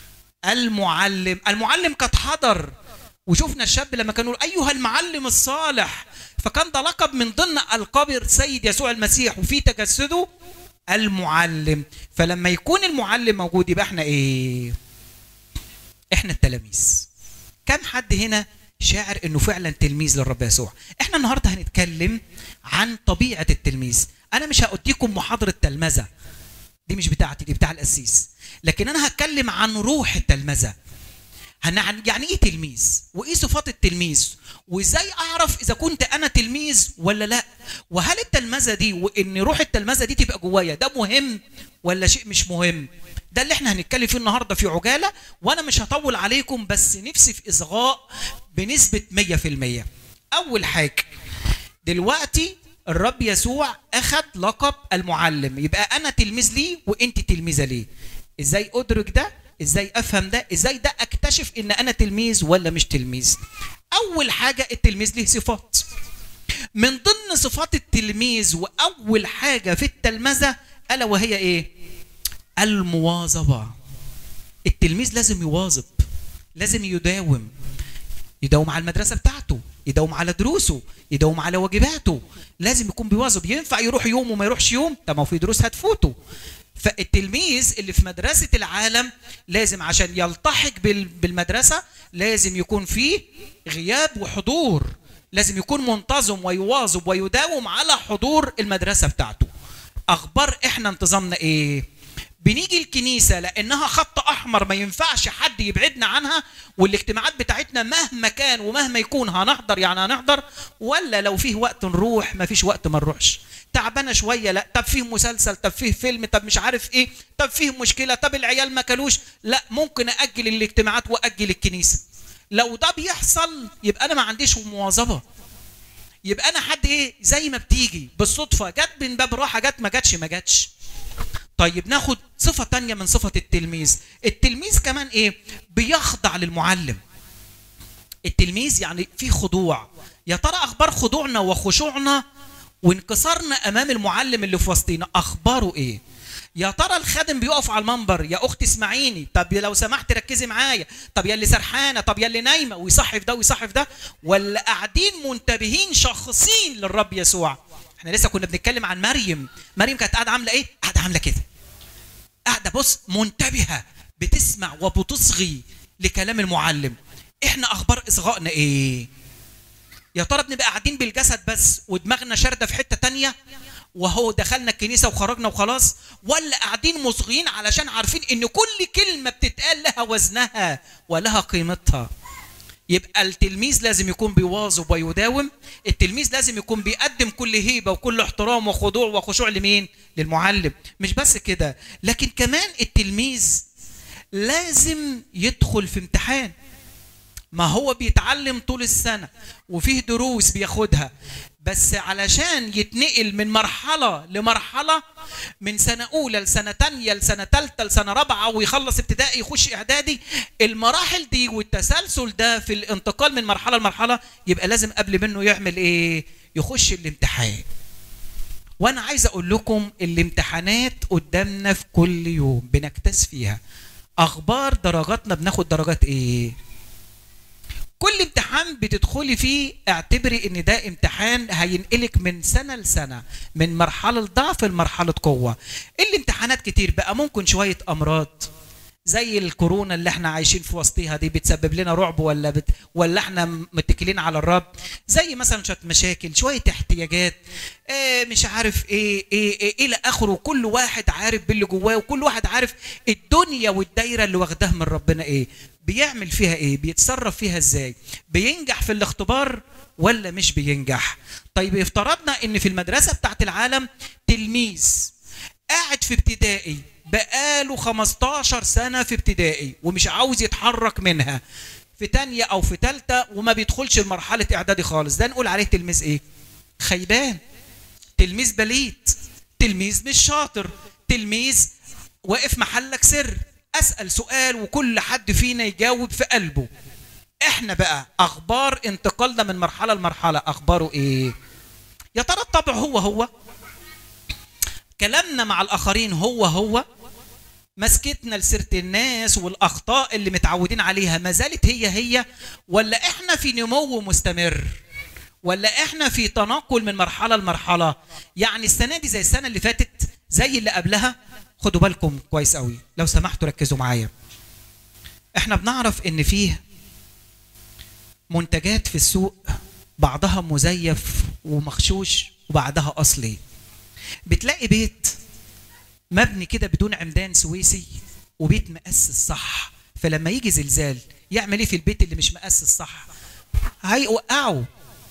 المعلم المعلم قد حضر وشفنا الشاب لما كان يقول ايها المعلم الصالح فكان ده لقب من ضمن القاب السيد يسوع المسيح وفي تجسده المعلم فلما يكون المعلم موجود يبقى احنا ايه احنا التلاميذ كم حد هنا شاعر انه فعلا تلميذ للرب يسوع احنا النهارده هنتكلم عن طبيعه التلميذ انا مش هاديكم محاضره تلمذه دي مش بتاعتي دي بتاع القسيس لكن انا هتكلم عن روح التلمذه هن يعني ايه تلميذ وايه صفات التلميذ وازاي اعرف اذا كنت انا تلميذ ولا لا وهل التلمذه دي وان روح التلمذه دي تبقى جوايا ده مهم ولا شيء مش مهم ده اللي احنا هنتكلم فيه النهارده في عجاله وانا مش هطول عليكم بس نفسي في اصغاء بنسبه 100% اول حاجه دلوقتي الرب يسوع اخذ لقب المعلم يبقى انا تلميذ ليه وانت تلميذه ليه ازاي ادرك ده ازاي افهم ده ازاي ده اكتشف ان انا تلميذ ولا مش تلميذ اول حاجه التلميذ ليه صفات من ضمن صفات التلميذ واول حاجه في التلمذه الا وهي ايه المواظبه التلميذ لازم يواظب لازم يداوم يداوم على المدرسه بتاعته يداوم على دروسه يداوم على واجباته لازم يكون بيواظب ينفع يروح يوم وما يروحش يوم طب ما هو في دروس هتفوته فالتلميذ اللي في مدرسة العالم لازم عشان يلتحق بال- بالمدرسة لازم يكون فيه غياب وحضور لازم يكون منتظم ويواظب ويداوم على حضور المدرسة بتاعته أخبار إحنا انتظامنا إيه؟ بنيجي الكنيسة لأنها خط أحمر ما ينفعش حد يبعدنا عنها والاجتماعات بتاعتنا مهما كان ومهما يكون هنحضر يعني هنحضر ولا لو فيه وقت نروح ما فيش وقت ما نروحش تعبانه شويه لا طب فيه مسلسل طب فيه فيلم طب مش عارف ايه طب فيه مشكله طب العيال ما كلوش لا ممكن اجل الاجتماعات واجل الكنيسه لو ده بيحصل يبقى انا ما عنديش مواظبه يبقى انا حد ايه زي ما بتيجي بالصدفه جت من باب راحه جت ما جاتش ما جاتش طيب ناخد صفه تانية من صفه التلميذ التلميذ كمان ايه بيخضع للمعلم التلميذ يعني في خضوع يا ترى اخبار خضوعنا وخشوعنا وانكسارنا امام المعلم اللي في وسطينا اخباره ايه يا ترى الخادم بيقف على المنبر يا اختي اسمعيني طب لو سمحت ركزي معايا طب يا اللي سرحانه طب يا اللي نايمه ويصحف ده ويصحف ده ولا قاعدين منتبهين شخصين للرب يسوع احنا لسه كنا بنتكلم عن مريم مريم كانت قاعده عامله ايه قاعده عامله كده قاعده بص منتبهه بتسمع وبتصغي لكلام المعلم احنا اخبار اصغائنا ايه يا ترى بنبقى قاعدين بالجسد بس ودماغنا شارده في حته تانية وهو دخلنا الكنيسه وخرجنا وخلاص ولا قاعدين مصغين علشان عارفين ان كل كلمه بتتقال لها وزنها ولها قيمتها يبقى التلميذ لازم يكون بيواظب ويداوم التلميذ لازم يكون بيقدم كل هيبه وكل احترام وخضوع وخشوع لمين للمعلم مش بس كده لكن كمان التلميذ لازم يدخل في امتحان ما هو بيتعلم طول السنة وفيه دروس بياخدها بس علشان يتنقل من مرحلة لمرحلة من سنة أولى لسنة تانية لسنة تالتة لسنة رابعة ويخلص ابتدائي يخش إعدادي المراحل دي والتسلسل ده في الانتقال من مرحلة لمرحلة يبقى لازم قبل منه يعمل إيه؟ يخش الامتحان وانا عايز اقول لكم الامتحانات قدامنا في كل يوم بنكتس فيها اخبار درجاتنا بناخد درجات ايه كل امتحان بتدخلي فيه اعتبري ان ده امتحان هينقلك من سنه لسنه من مرحله ضعف لمرحله قوه الامتحانات كتير بقى ممكن شويه امراض زي الكورونا اللي احنا عايشين في وسطها دي بتسبب لنا رعب ولا بت... ولا احنا متكلين على الرب زي مثلا شويه مشاكل شويه احتياجات اه مش عارف ايه ايه ايه الى اخره كل واحد عارف باللي جواه وكل واحد عارف الدنيا والدايره اللي واخداها من ربنا ايه بيعمل فيها ايه بيتصرف فيها ازاي بينجح في الاختبار ولا مش بينجح طيب افترضنا ان في المدرسه بتاعت العالم تلميذ قاعد في ابتدائي بقاله 15 سنة في ابتدائي ومش عاوز يتحرك منها في تانية أو في تالتة وما بيدخلش لمرحلة إعدادي خالص ده نقول عليه تلميذ إيه؟ خيبان تلميذ بليد تلميذ مش شاطر تلميذ واقف محلك سر أسأل سؤال وكل حد فينا يجاوب في قلبه احنا بقى اخبار انتقالنا من مرحله لمرحله اخباره ايه يا ترى الطبع هو هو كلامنا مع الاخرين هو هو مسكتنا لسيره الناس والاخطاء اللي متعودين عليها ما زالت هي هي ولا احنا في نمو مستمر ولا احنا في تنقل من مرحله لمرحله يعني السنه دي زي السنه اللي فاتت زي اللي قبلها خدوا بالكم كويس قوي لو سمحتوا ركزوا معايا احنا بنعرف ان فيه منتجات في السوق بعضها مزيف ومغشوش وبعدها اصلي بتلاقي بيت مبني كده بدون عمدان سويسي وبيت مؤسس صح فلما يجي زلزال يعمل ايه في البيت اللي مش مؤسس صح هيوقعه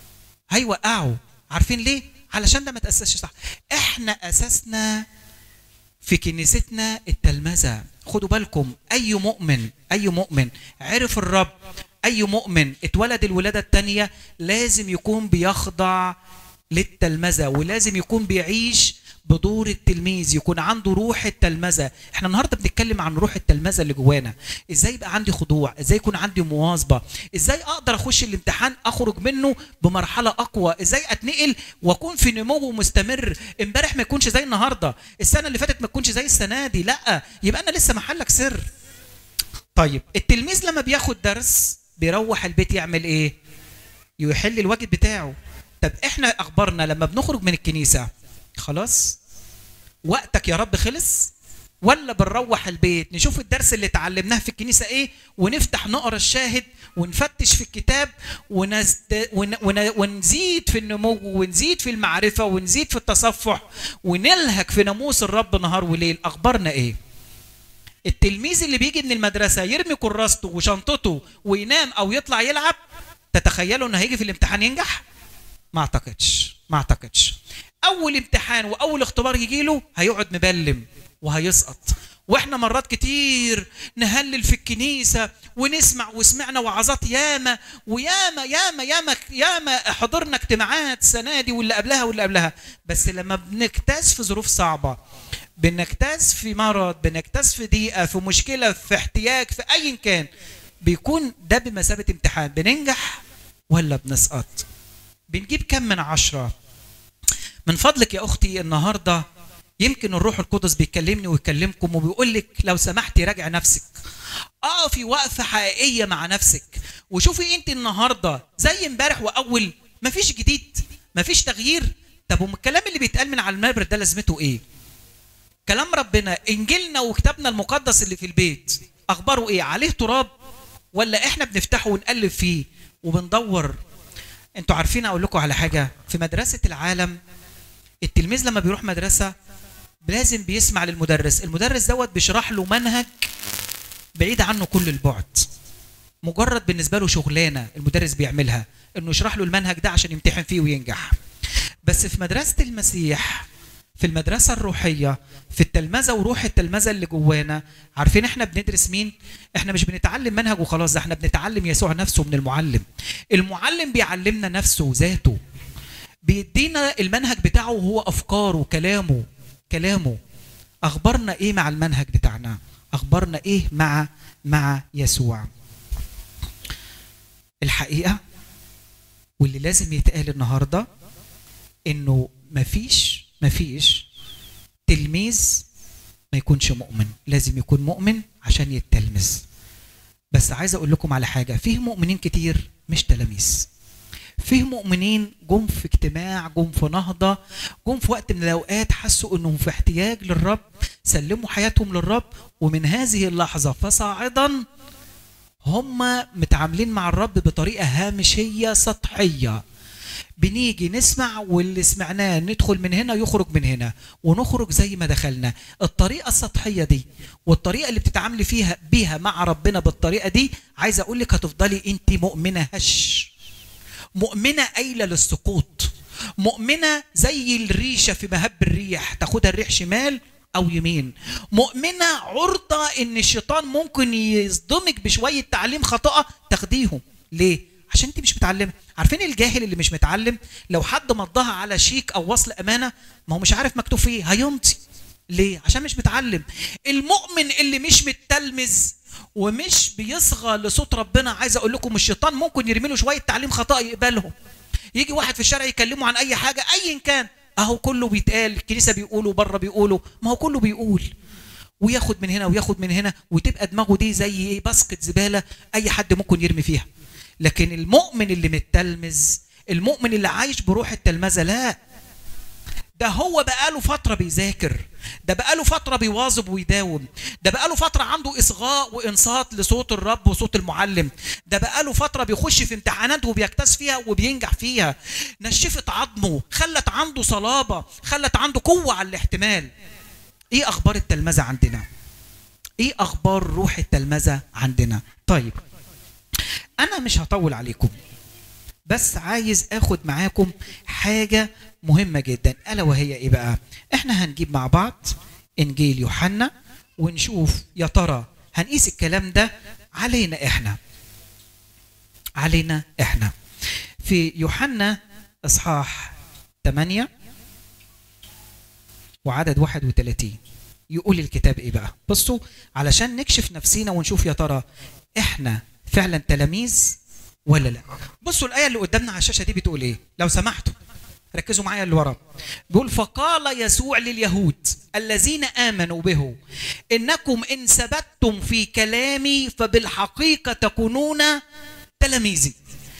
هيوقعه عارفين ليه علشان ده ما تاسسش صح احنا اساسنا في كنيستنا التلمذه خدوا بالكم اي مؤمن اي مؤمن عرف الرب اي مؤمن اتولد الولاده الثانيه لازم يكون بيخضع للتلمذه ولازم يكون بيعيش بدور التلميذ يكون عنده روح التلمذه احنا النهارده بنتكلم عن روح التلمذه اللي جوانا ازاي يبقى عندي خضوع ازاي يكون عندي مواظبه ازاي اقدر اخش الامتحان اخرج منه بمرحله اقوى ازاي اتنقل واكون في نمو مستمر امبارح ما يكونش زي النهارده السنه اللي فاتت ما تكونش زي السنه دي لا يبقى انا لسه محلك سر طيب التلميذ لما بياخد درس بيروح البيت يعمل ايه يحل الواجب بتاعه طب احنا اخبارنا لما بنخرج من الكنيسه خلاص وقتك يا رب خلص ولا بنروح البيت نشوف الدرس اللي اتعلمناه في الكنيسة ايه ونفتح نقرا الشاهد ونفتش في الكتاب ونزد ون ون ونزيد في النمو ونزيد في المعرفة ونزيد في التصفح ونلهك في ناموس الرب نهار وليل أخبارنا ايه التلميذ اللي بيجي من المدرسة يرمي كراسته وشنطته وينام أو يطلع يلعب تتخيلوا انه هيجي في الامتحان ينجح ما اعتقدش ما اعتقدش اول امتحان واول اختبار يجي له هيقعد مبلم وهيسقط واحنا مرات كتير نهلل في الكنيسه ونسمع وسمعنا وعظات ياما وياما ياما ياما ياما حضرنا اجتماعات السنه دي واللي قبلها واللي قبلها بس لما بنجتاز في ظروف صعبه بنجتاز في مرض بنجتاز في ضيقه في مشكله في احتياج في اي كان بيكون ده بمثابه امتحان بننجح ولا بنسقط بنجيب كم من عشره من فضلك يا اختي النهارده يمكن الروح القدس بيكلمني ويكلمكم وبيقول لك لو سمحتي راجع نفسك اقفي وقفه حقيقيه مع نفسك وشوفي انت النهارده زي امبارح واول مفيش جديد مفيش تغيير طب وم الكلام اللي بيتقال من على المنابر ده لازمته ايه كلام ربنا انجيلنا وكتابنا المقدس اللي في البيت اخباره ايه عليه تراب ولا احنا بنفتحه ونقلب فيه وبندور انتوا عارفين اقول لكم على حاجه في مدرسه العالم التلميذ لما بيروح مدرسه لازم بيسمع للمدرس المدرس دوت بيشرح له منهج بعيد عنه كل البعد مجرد بالنسبه له شغلانه المدرس بيعملها انه يشرح له المنهج ده عشان يمتحن فيه وينجح بس في مدرسه المسيح في المدرسه الروحيه في التلمذه وروح التلمذه اللي جوانا عارفين احنا بندرس مين احنا مش بنتعلم منهج وخلاص ده احنا بنتعلم يسوع نفسه من المعلم المعلم بيعلمنا نفسه وذاته بيدينا المنهج بتاعه وهو افكاره كلامه كلامه اخبارنا ايه مع المنهج بتاعنا اخبارنا ايه مع مع يسوع الحقيقه واللي لازم يتقال النهارده انه مفيش مفيش تلميذ ما يكونش مؤمن لازم يكون مؤمن عشان يتلمذ بس عايز اقول لكم على حاجه فيه مؤمنين كتير مش تلاميذ فيه مؤمنين جم في اجتماع جم في نهضة جم في وقت من الأوقات حسوا أنهم في احتياج للرب سلموا حياتهم للرب ومن هذه اللحظة فصاعدا هم متعاملين مع الرب بطريقة هامشية سطحية بنيجي نسمع واللي سمعناه ندخل من هنا يخرج من هنا ونخرج زي ما دخلنا الطريقة السطحية دي والطريقة اللي بتتعاملي فيها بيها مع ربنا بالطريقة دي عايز أقول لك هتفضلي أنت مؤمنة هش مؤمنة قايلة للسقوط مؤمنة زي الريشة في مهب الريح تاخدها الريح شمال أو يمين مؤمنة عرضة إن الشيطان ممكن يصدمك بشوية تعليم خطأ تاخديهم ليه؟ عشان انت مش متعلمه عارفين الجاهل اللي مش متعلم لو حد مضاها على شيك او وصل امانه ما هو مش عارف مكتوب فيه هيمضي ليه عشان مش متعلم المؤمن اللي مش متلمذ ومش بيصغى لصوت ربنا عايز اقول لكم الشيطان ممكن يرمي له شويه تعليم خطا يقبلهم يجي واحد في الشارع يكلمه عن اي حاجه ايا كان اهو كله بيتقال الكنيسه بيقولوا بره بيقولوا ما هو كله بيقول وياخد من هنا وياخد من هنا وتبقى دماغه دي زي ايه باسكت زباله اي حد ممكن يرمي فيها لكن المؤمن اللي متلمذ المؤمن اللي عايش بروح التلمذه لا ده هو بقاله فترة بيذاكر ده بقاله فترة بيواظب ويداوم ده بقاله فترة عنده إصغاء وإنصات لصوت الرب وصوت المعلم ده بقاله فترة بيخش في امتحانات وبيجتاز فيها وبينجح فيها نشفت عظمه خلت عنده صلابة خلت عنده قوة على الاحتمال ايه اخبار التلمذة عندنا ايه اخبار روح التلمذة عندنا طيب انا مش هطول عليكم بس عايز اخد معاكم حاجة مهمة جدا الا وهي ايه بقى احنا هنجيب مع بعض انجيل يوحنا ونشوف يا ترى هنقيس الكلام ده علينا احنا علينا احنا في يوحنا اصحاح 8 وعدد 31 يقول الكتاب ايه بقى بصوا علشان نكشف نفسينا ونشوف يا ترى احنا فعلا تلاميذ ولا لا بصوا الايه اللي قدامنا على الشاشه دي بتقول ايه لو سمحتوا ركزوا معايا اللي ورا بيقول فقال يسوع لليهود الذين امنوا به انكم ان ثبتتم في كلامي فبالحقيقه تكونون تلاميذي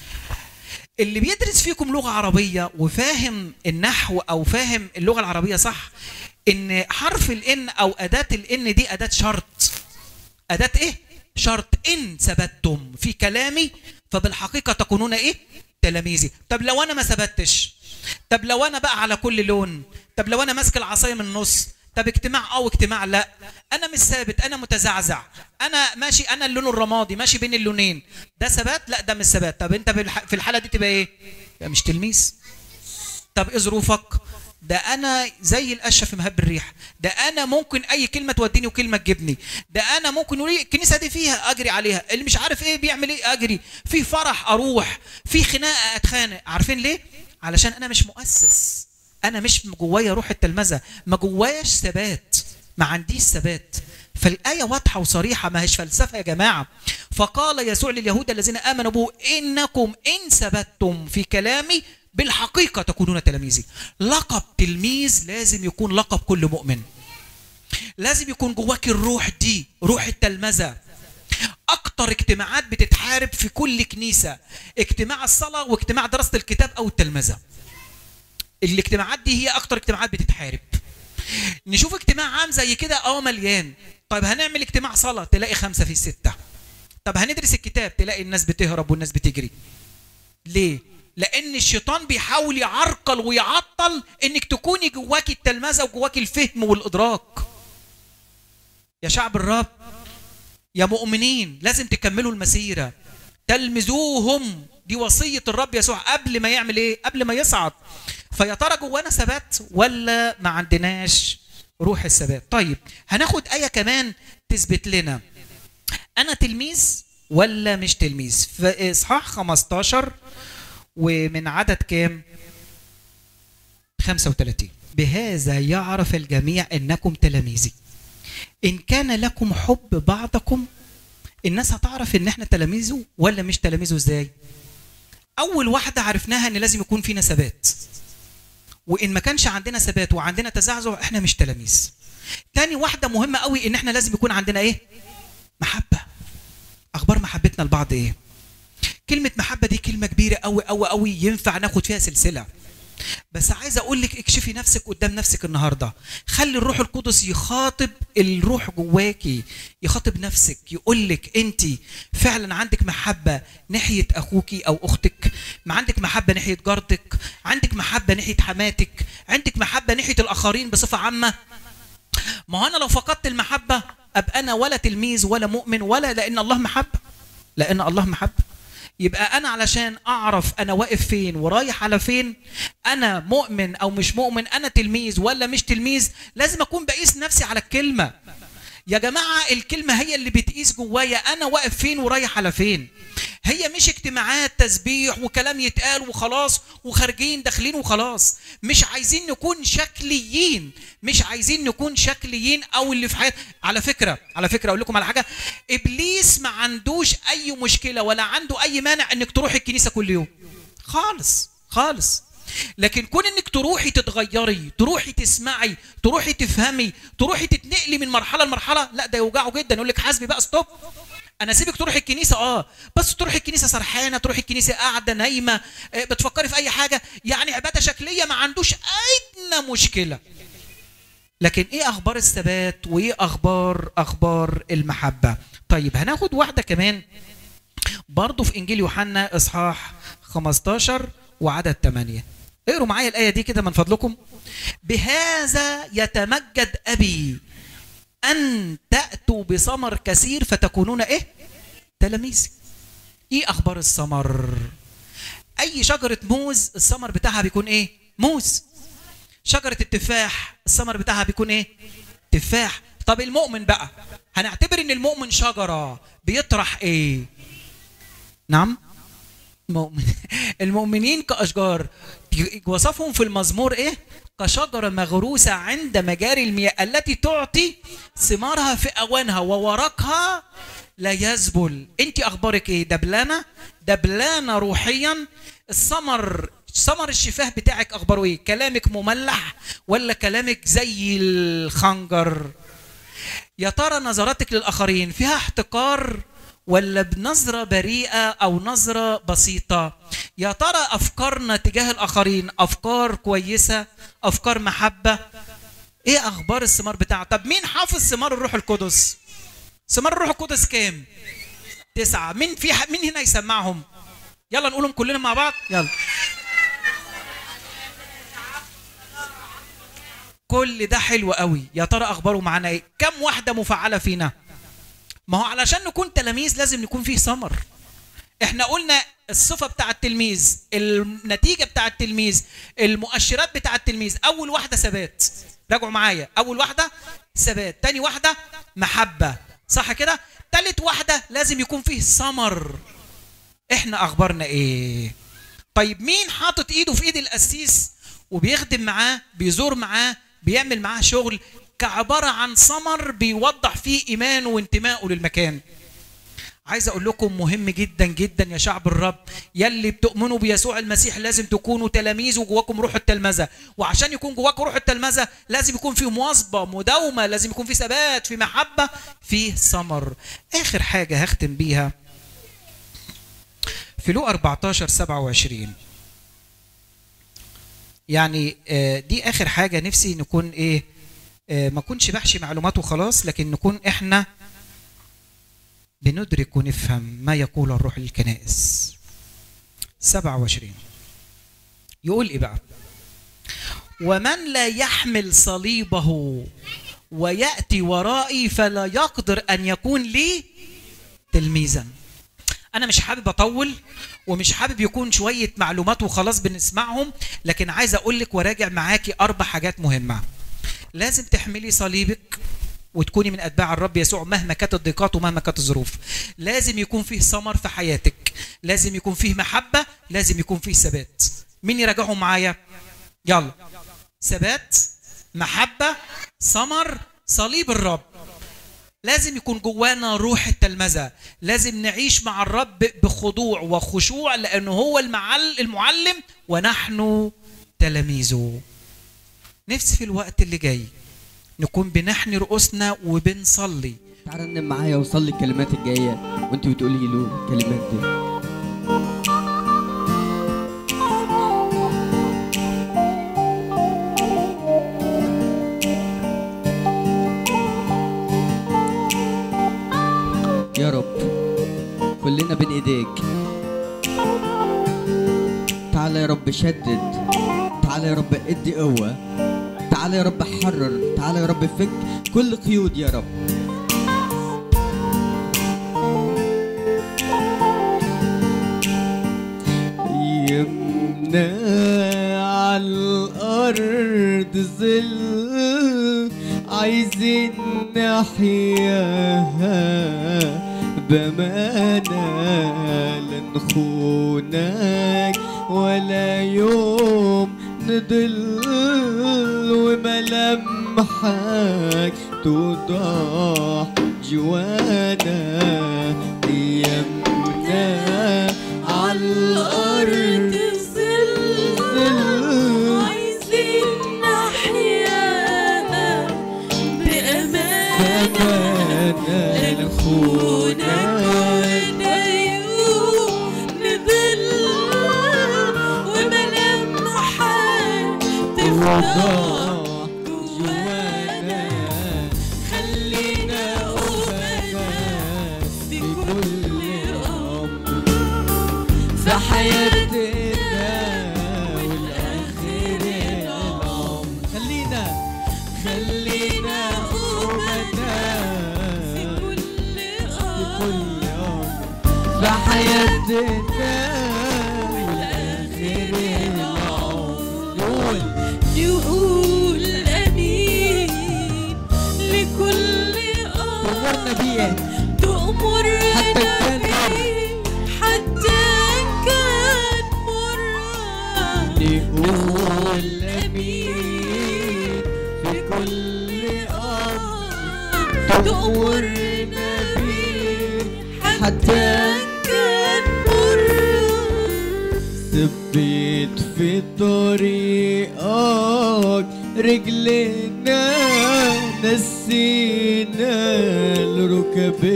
اللي بيدرس فيكم لغه عربيه وفاهم النحو او فاهم اللغه العربيه صح ان حرف الان او اداه الان دي اداه شرط اداه ايه شرط ان ثبتتم في كلامي فبالحقيقه تكونون ايه تلاميذي طب لو انا ما ثبتش طب لو انا بقى على كل لون طب لو انا ماسك العصايه من النص طب اجتماع او اجتماع لا انا مش ثابت انا متزعزع انا ماشي انا اللون الرمادي ماشي بين اللونين ده ثبات لا ده مش ثبات طب انت بالح- في الحاله دي تبقى ايه يبقى مش تلميذ طب ايه ظروفك ده انا زي القشه في مهب الريح ده انا ممكن اي كلمه توديني وكلمه تجيبني ده انا ممكن يقول لي الكنيسه دي فيها اجري عليها اللي مش عارف ايه بيعمل ايه اجري في فرح اروح في خناقه اتخانق عارفين ليه علشان انا مش مؤسس انا مش جوايا روح التلمذه ما جواياش ثبات ما عنديش ثبات فالآية واضحة وصريحة ما هيش فلسفة يا جماعة فقال يسوع لليهود الذين آمنوا به إنكم إن ثبتتم في كلامي بالحقيقة تكونون تلاميذي لقب تلميذ لازم يكون لقب كل مؤمن لازم يكون جواك الروح دي روح التلمذة أكتر اجتماعات بتتحارب في كل كنيسة اجتماع الصلاة واجتماع دراسة الكتاب أو التلمذة الاجتماعات دي هي أكتر اجتماعات بتتحارب نشوف اجتماع عام زي كده اه مليان طيب هنعمل اجتماع صلاة تلاقي خمسة في الستة طب هندرس الكتاب تلاقي الناس بتهرب والناس بتجري ليه لان الشيطان بيحاول يعرقل ويعطل انك تكوني جواكي التلمذه وجواكي الفهم والادراك يا شعب الرب يا مؤمنين لازم تكملوا المسيره تلمذوهم دي وصيه الرب يسوع قبل ما يعمل ايه قبل ما يصعد فيا ترى جوانا ثبات ولا ما عندناش روح الثبات طيب هناخد ايه كمان تثبت لنا انا تلميذ ولا مش تلميذ في اصحاح 15 ومن عدد كام 35 بهذا يعرف الجميع انكم تلاميذي ان كان لكم حب بعضكم الناس هتعرف ان احنا تلاميذه ولا مش تلاميذه ازاي اول واحده عرفناها ان لازم يكون فينا ثبات وان ما كانش عندنا ثبات وعندنا تزعزع احنا مش تلاميذ تاني واحده مهمه قوي ان احنا لازم يكون عندنا ايه محبه اخبار محبتنا لبعض ايه كلمه محبه دي كلمه كبيره قوي قوي قوي ينفع ناخد فيها سلسله بس عايز اقول لك اكشفي نفسك قدام نفسك النهارده خلي الروح القدس يخاطب الروح جواكي يخاطب نفسك يقول لك انت فعلا عندك محبه ناحيه اخوكي او اختك ما عندك محبه ناحيه جارتك عندك محبه ناحيه حماتك عندك محبه ناحيه الاخرين بصفه عامه ما هو انا لو فقدت المحبه ابقى انا ولا تلميذ ولا مؤمن ولا لان الله محبه لان الله محبه يبقى انا علشان اعرف انا واقف فين ورايح على فين انا مؤمن او مش مؤمن انا تلميذ ولا مش تلميذ لازم اكون بقيس نفسي على الكلمه يا جماعه الكلمه هي اللي بتقيس جوايا انا واقف فين ورايح على فين هي مش اجتماعات تسبيح وكلام يتقال وخلاص وخارجين داخلين وخلاص مش عايزين نكون شكليين مش عايزين نكون شكليين او اللي في حياتنا على فكره على فكره اقول لكم على حاجه ابليس ما عندوش اي مشكله ولا عنده اي مانع انك تروحي الكنيسه كل يوم خالص خالص لكن كون انك تروحي تتغيري تروحي تسمعي تروحي تفهمي تروحي تتنقلي من مرحله لمرحله لا ده يوجعه جدا يقول لك حاسبي بقى ستوب انا سيبك تروحي الكنيسه اه بس تروحي الكنيسه سرحانه تروحي الكنيسه قاعده نايمه آه، بتفكري في اي حاجه يعني عباده شكليه ما عندوش ادنى مشكله لكن ايه اخبار الثبات وايه اخبار اخبار المحبه طيب هناخد واحده كمان برضه في انجيل يوحنا اصحاح 15 وعدد 8 اقروا معايا الايه دي كده من فضلكم بهذا يتمجد ابي ان تاتوا بثمر كثير فتكونون ايه تلاميذي ايه اخبار الثمر اي شجره موز الثمر بتاعها بيكون ايه موز شجره التفاح الثمر بتاعها بيكون ايه تفاح طب المؤمن بقى هنعتبر ان المؤمن شجره بيطرح ايه نعم مؤمن المؤمنين كاشجار وصفهم في المزمور ايه كشجره مغروسه عند مجاري المياه التي تعطي ثمارها في اوانها وورقها لا يذبل انت اخبارك ايه دبلانه دبلانه روحيا الثمر ثمر الشفاه بتاعك اخباره ايه كلامك مملح ولا كلامك زي الخنجر يا ترى نظراتك للاخرين فيها احتقار ولا بنظرة بريئة أو نظرة بسيطة يا ترى أفكارنا تجاه الآخرين أفكار كويسة أفكار محبة إيه أخبار الثمار بتاعها طب مين حافظ ثمار الروح القدس ثمار الروح القدس كام تسعة مين في ح- مين هنا يسمعهم يلا نقولهم كلنا مع بعض يلا كل ده حلو قوي يا ترى اخباره معانا ايه كم واحده مفعله فينا ما هو علشان نكون تلاميذ لازم يكون فيه ثمر احنا قلنا الصفة بتاع التلميذ النتيجة بتاع التلميذ المؤشرات بتاع التلميذ أول واحدة ثبات راجعوا معايا أول واحدة ثبات تاني واحدة محبة صح كده تالت واحدة لازم يكون فيه ثمر احنا أخبارنا ايه طيب مين حاطط ايده في ايد القسيس وبيخدم معاه بيزور معاه بيعمل معاه شغل كعبارة عن ثمر بيوضح فيه إيمانه وانتمائه للمكان عايز اقول لكم مهم جدا جدا يا شعب الرب يلي بتؤمنوا بيسوع المسيح لازم تكونوا تلاميذ وجواكم روح التلمذه وعشان يكون جواكم روح التلمذه لازم يكون في مواظبه مداومه لازم يكون في ثبات في محبه في ثمر اخر حاجه هختم بيها في لو 14 27 يعني آه، دي اخر حاجه نفسي نكون ايه آه، ما كنش بحشي معلومات وخلاص لكن نكون احنا بندرك ونفهم ما يقول الروح للكنائس 27 يقول ايه بقى ومن لا يحمل صليبه وياتي ورائي فلا يقدر ان يكون لي تلميذا انا مش حابب اطول ومش حابب يكون شويه معلومات وخلاص بنسمعهم لكن عايز اقول لك وراجع معاكي اربع حاجات مهمه لازم تحملي صليبك وتكوني من اتباع الرب يسوع مهما كانت الضيقات ومهما كانت الظروف لازم يكون فيه ثمر في حياتك لازم يكون فيه محبه لازم يكون فيه ثبات مين يراجعهم معايا يلا ثبات محبه ثمر صليب الرب لازم يكون جوانا روح التلمذة لازم نعيش مع الرب بخضوع وخشوع لأنه هو المعل المعلم ونحن تلاميذه نفسي في الوقت اللي جاي نكون بنحني رؤوسنا وبنصلي تعال رنم معايا وصلي الكلمات الجايه وانت بتقولي له الكلمات دي يا رب كلنا بين ايديك تعالى يا رب شدد تعالى يا رب ادي قوة تعالى يا رب حرر تعالى يا رب فك كل قيود يا رب يمنى على الأرض ظل عايزين نحياها بمانة لا نخونك ولا يوم نضل وملامحك توضح جوانا يمنا على الأرض عايزين نحياها بأمان بمانة نخونك توضح جوانا خلينا أمنا في كل أمر في حياتنا والآخر العمر خلينا خلينا أمنا في كل أمر في حياتنا والآخر العمر قول نقول أمين لكل صورنا أمر بيه تأمرنا حتى كان بيه حتى كان مرة نقول أمين في كل أمر تأمرنا بيه حتى حتى كان مرة ثبت في طريقك رجلنا نسينا الركب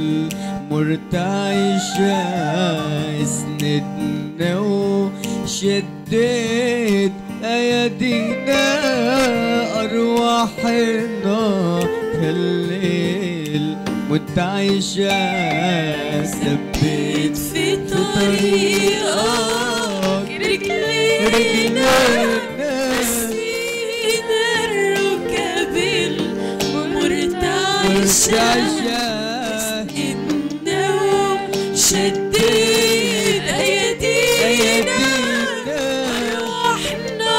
المرتعشة اسندنا وشدد أيدينا أرواحنا كالليل متعشة ثبت في طريقك رجلينا نسينا الركب المرتعشة النوم شدد أيدينا أرواحنا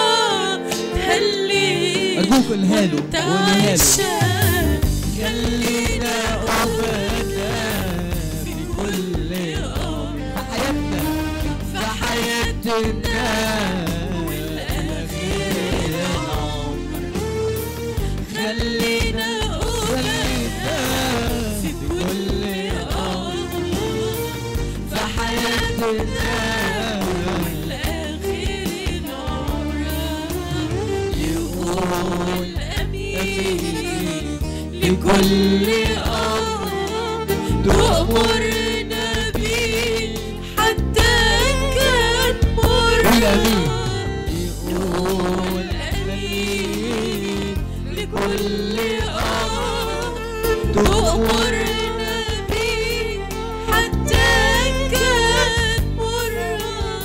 تهلي أرجوك الهالو والهالو تعشى خلينا أبدا في كل أمر في حياتنا في حياتنا والآخر العمر خلينا خلينا في كل أمر في حياتنا والآخر العمر يقول أمين لكل أمر تأمرنا بيه حتى كان مرة الأمين. يقول أمين لكل أمر تأمرنا بيه حتى كان مرة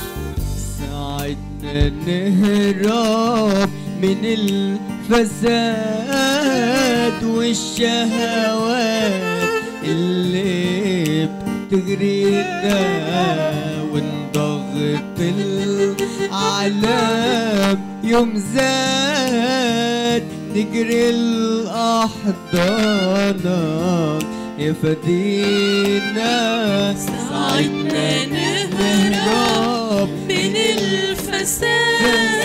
ساعدنا نهرب من الفساد والشهوات اللي تغرينا ونضغط العالم يوم زاد نجري الأحضانك يا فدينا ساعدنا نهرب من الفساد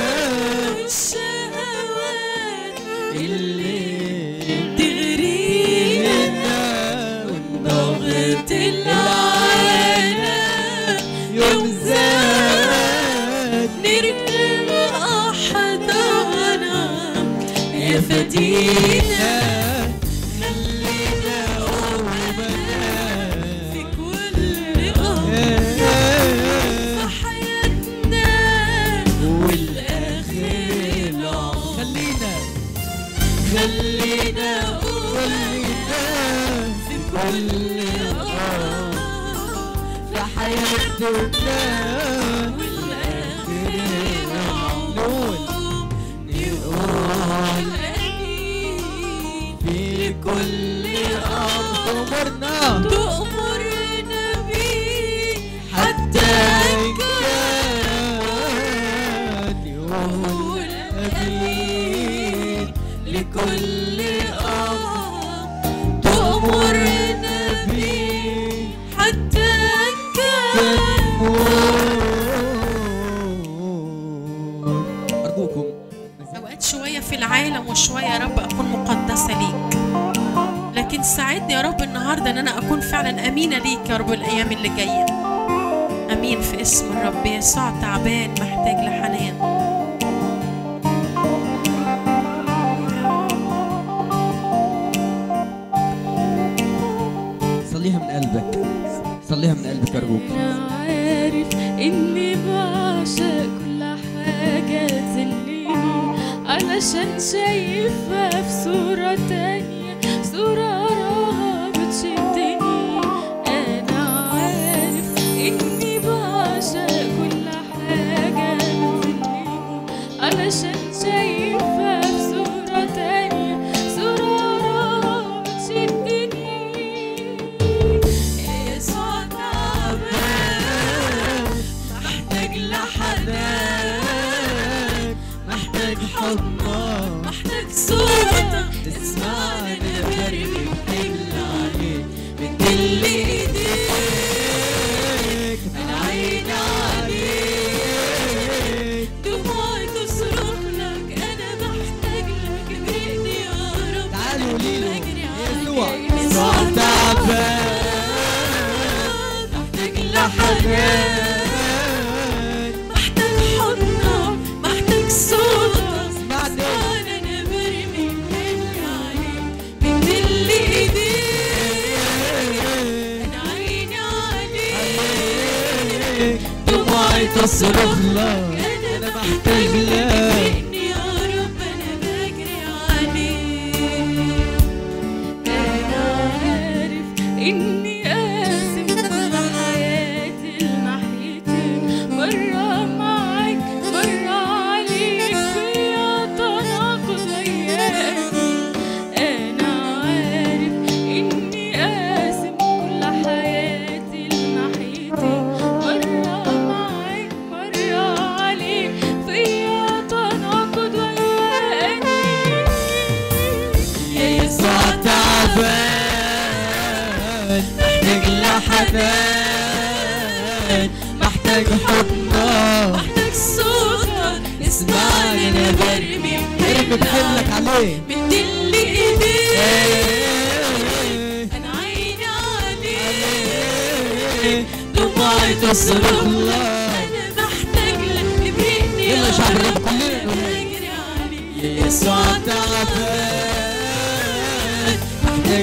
والشهوات اللي تغرينا ضغط العالم يوم زاد نركب أحضانا يا فدينا خلينا أمنا في كل أمر في حياتنا والآخر العمر خلينا خلينا أمنا في كل أمر في حياتنا والآخر العمر نقول أمين في كل أمر أمرنا تأمرنا بيه حتى كان يوم نقول أمين لكل أمر تأمرنا بيه حتى كان أرجوكم اوقات شويه في العالم وشويه يا رب اكون مقدسه ليك لكن ساعدني يا رب النهارده ان انا اكون فعلا امينه ليك يا رب الايام اللي جايه امين في اسم الرب يسوع تعبان محتاج لحنان صليها من قلبك صليها من قلبك أرجوك أنا عارف إني بعشق كل حاجة تليني علشان شايفها في صورة تانية صورة وراها بتشدني أنا عارف إني بعشق كل حاجة تليني علشان شايفها في صورة تانية صورة وراها بتشدني يسوع تعبان محتاج لحنان محتاج حضنك محتاج صوتك تسمعني برمي بحمل عليك بتدل ايديك انا عيني عليك دموعي تصرخ لك انا محتاج لك ابرقني يا رب تعالوا قولي له بجري يسوع عليك. يسوع تعبان محتاج لحنان محتاج حضنك محتاج صوتك اسمعني. اسمعني انا برمي حملي عليك بتدل ايديك انا عيني عليك دموعي تصرخ لك انا محتاج لك ابرقني يا رب انا بجري عليك أنا عارف إني قاسم كل حياتي لناحيتك مرة معاك مرة عليك فيا تناقض أيامي أنا عارف إني قاسم كل حياتي لناحيتك مرة معاك مرة عليك فيا تناقض أيامي يا يسوع تعبان محتاج لحنان محتاج حضنك محتاج صوتك اسمعني انا برمي ارمي بحملك عليه مدل ايديك انا عيني عليك دموعي تصرخ لك انا محتاج لك ابرقني يلا يا شعب الرب كلنا أنا نقول. بجري عليك يسوع تعبان محتاج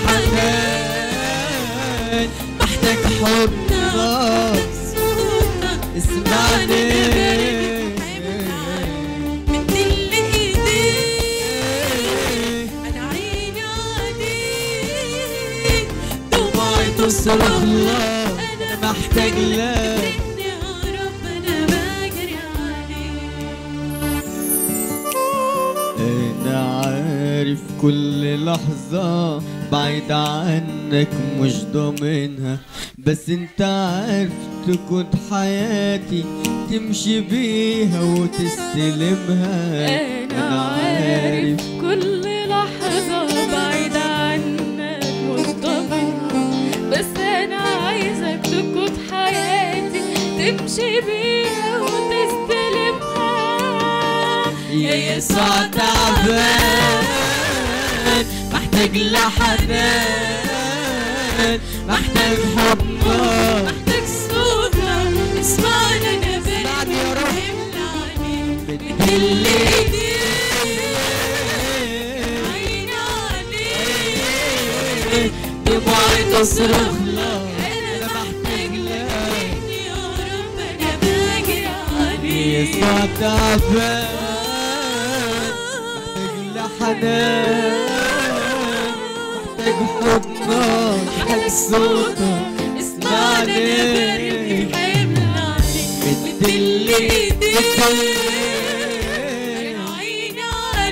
لحنان محتاج حضنك صوتك اسمعني مدل ايديك انا عيني عليك دموعي تصرخ لك انا محتاج لك ابرقني يا رب انا بجري عليك انا عارف كل لحظة بعيد عنك مش ضامنها بس انت عارف تكون حياتي تمشي بيها وتستلمها انا عارف كل لحظة بعيد عنك مطمن بس انا عايزك تكون حياتي تمشي بيها وتستلمها يا يسوع تعبان محتاج لحنان محتاج حضنك محتاج صوتك اسمعنا انا اسمعني يا رب. بنت اللي عيني عليك دموعي تصرخ لك انا محتاج لك يا رب انا باجي عليك يسوع تعبان محتاج لحنان محتاج حضنك محتاج صوتك اسمعني انا حمل عليك مد الايدين عيني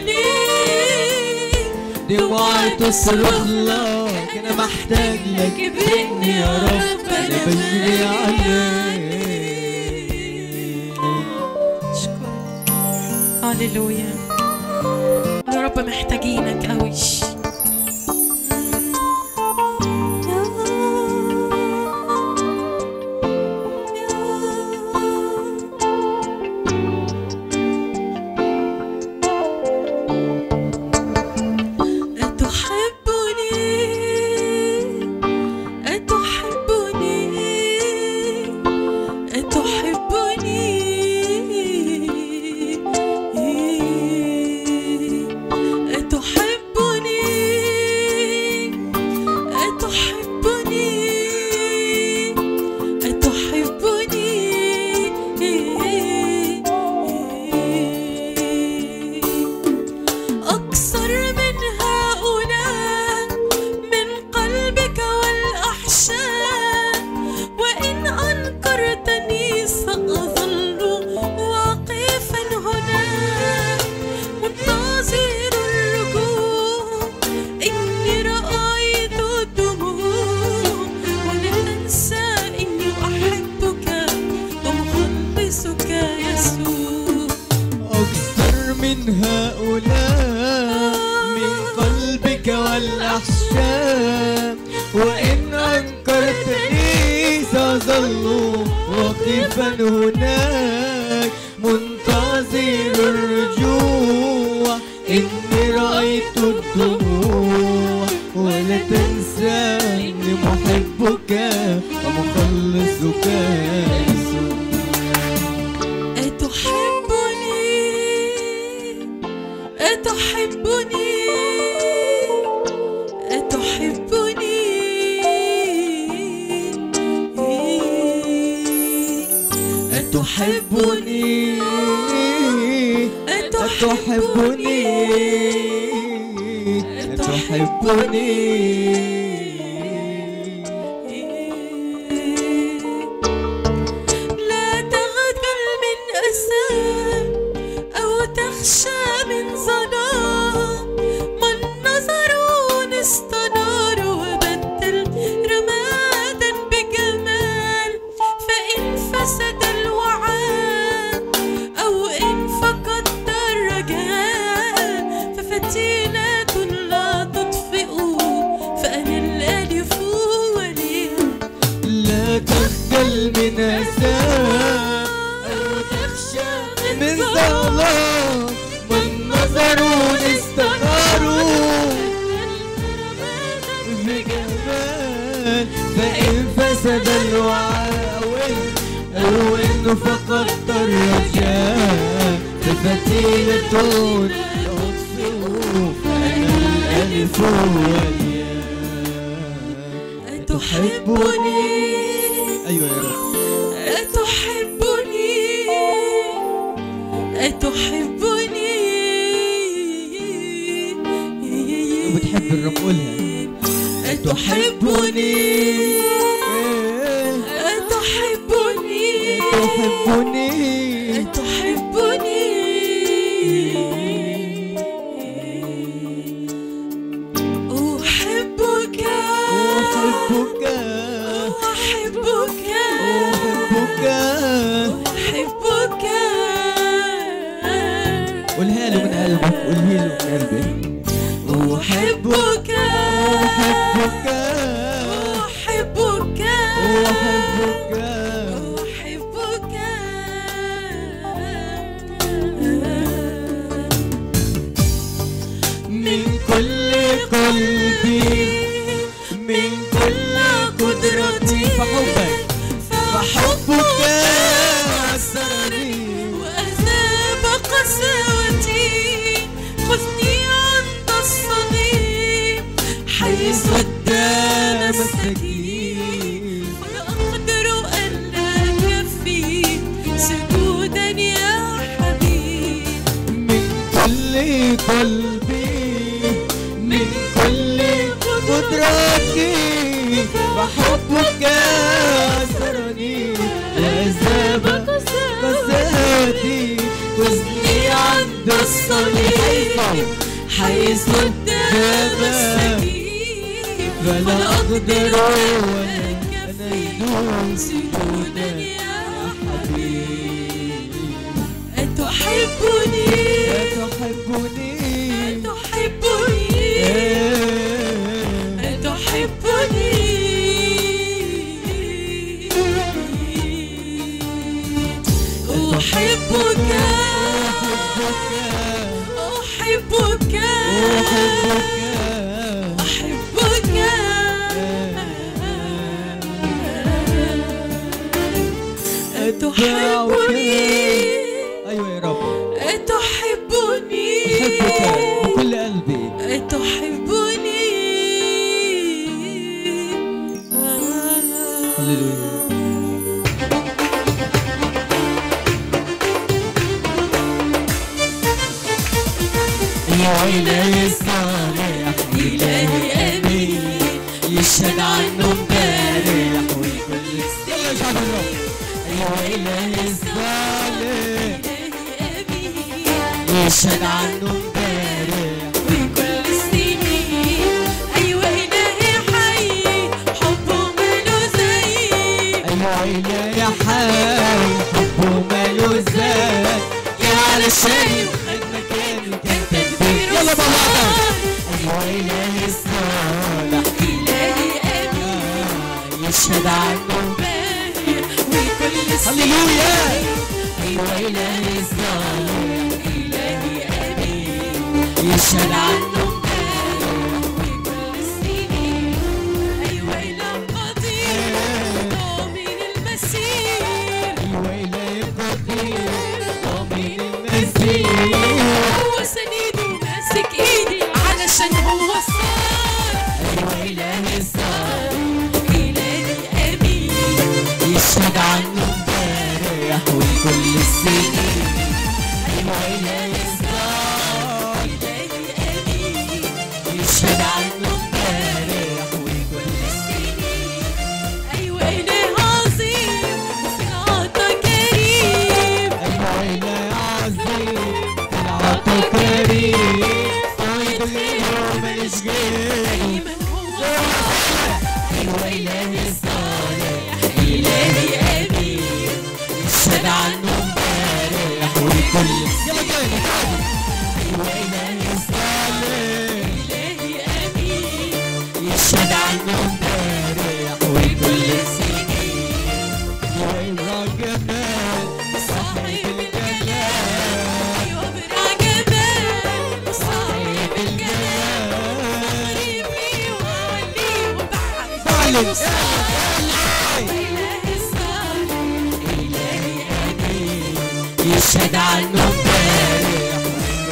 عليك دموعي تصرخ لك انا محتاج لك بإني يا رب انا بجري عليك اشكرك هللويا يا رب محتاجينك قوي أتحبني أتحبني أتحبني أتحبني أتحبني أتحبني أكثر من هؤلاء من قلبك والأحشاء وإن أنكرتني سأظل واقفا هنا منتظر الرجوع إني رأيت الدموع ولا تنسى إني أحبك ومخلصك يسوع أكثر من هؤلاء من قلبك والأحشام وإن أنكرتني سأظل واقفا هناك منتظر الرجوع إني رأيت الدموع ولا تنسى إني محبك ومخلصك يسوع أتحبني أتحبني أتحبني تحبني أتحبني تحبني لا تغفل من أسى أو تخشى من ظلام من نظرون استنار وبدل رمادا بجمال فإن فسد الوعاء أو إن فقدت الرجاء ففتيلات لا تطفئ فأنا الألف والياء لا تخجل من أساء أو تخشى من ظلام من نظرون استناروا بجمال فإن فسد الوعاء أو إنه فقدت الرجاء ففتيلة تطفئ فأنا الألف والياء أتحبني أيوة يا رب أتحبني أتحبني وبتحب الرب قولها أتحبني أتحبني تحبني أتحبني أحبني قلبي من كل قدرتي فحبك فحبك أسرني وأذاب قساوتي خذني عند الصليب حيث الدم السكين ولا أقدر ألا أكفي سجودا يا حبيب من كل قلبي من كل قدرتي فحبك أسرني وأذاب قساوتي خذني عند الصليب حيث الدم السكين فلا أقدر ولا ولا أكفي أنا سجودا يا حبيبي أتحبني تحبني أتحبني أتحبني أحبك أحبك أحبك أتحبني ايوه يا رب أتحبني احبك بكل قلبي تحبني هللويا يا إلهي الصالح إلهي أمين يشهد عنه امبارح وكل يلا يا شعب الرب يا إلهي الصالح إلهي أمين يشهد عنه امبارح وكل السنين أيوة إلهي حي حبه ماله زي أيوة إلهي حي حبه ماله زاد يا علشان خد مكاني كان تدبير يلا مع بعض أيوة إلهي الصالح إلهي أمين يشهد عنه باهر وكل السنين هللويا أيوة إلهي الصالح إلهي أمين يشهد عنه وكل السنين أيوة إله قدير ضامن المسير أيوة إلهي قدير ضامن المسيح هو سنيدي وماسك ايدي علشان هو صار أيوة إلهي الصالح إلهي أمين يشهد عنه امبارح وكل السنين أيوة إلهي الصالح إلهي أمين يشهد عنه امبارح وكل السنين أيوة إله عظيم وفي العطا كريم أيوة إلهي عظيم العطا كريم فايد غيره ماليش غيره دايما هو صالح أيوة إلهي الصالح إلهي أمين يشهد عنه امبارح وكل يلا تاني أيوة إلهي الصالح إلهي أمين يشهد عنه امبارح وكل السنين ويبقى جمال صاحب الجلال أيوة برع جمال صاحب الجلال الجلال قريبي وعلي وبعد تعلم إلهي الصالح إلهي أمين يشهد عنه امبارح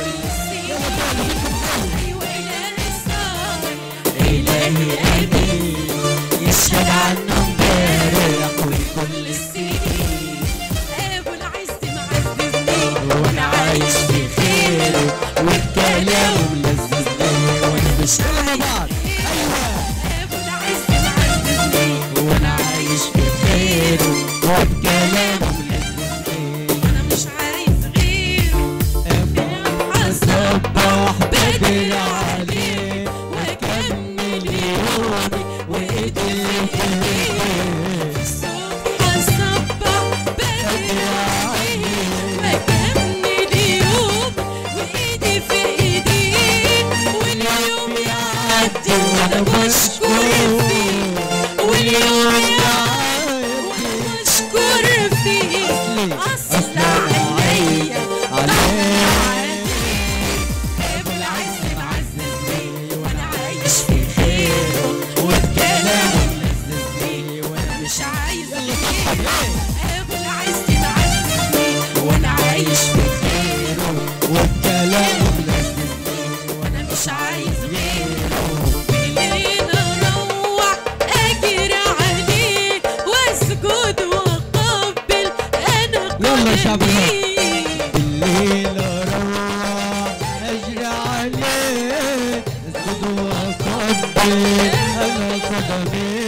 أيوة إلهي الصالح إلهي أمين يشهد عنه امبارح وكل السنين أبو العز معززني وانا عايش في خيره وبكلامه ملزمني وانا مش مع بعض أبو العز معززني يلا يا شعب الرب. الليل روح اجري عليه اسجد واقبل انا قدمي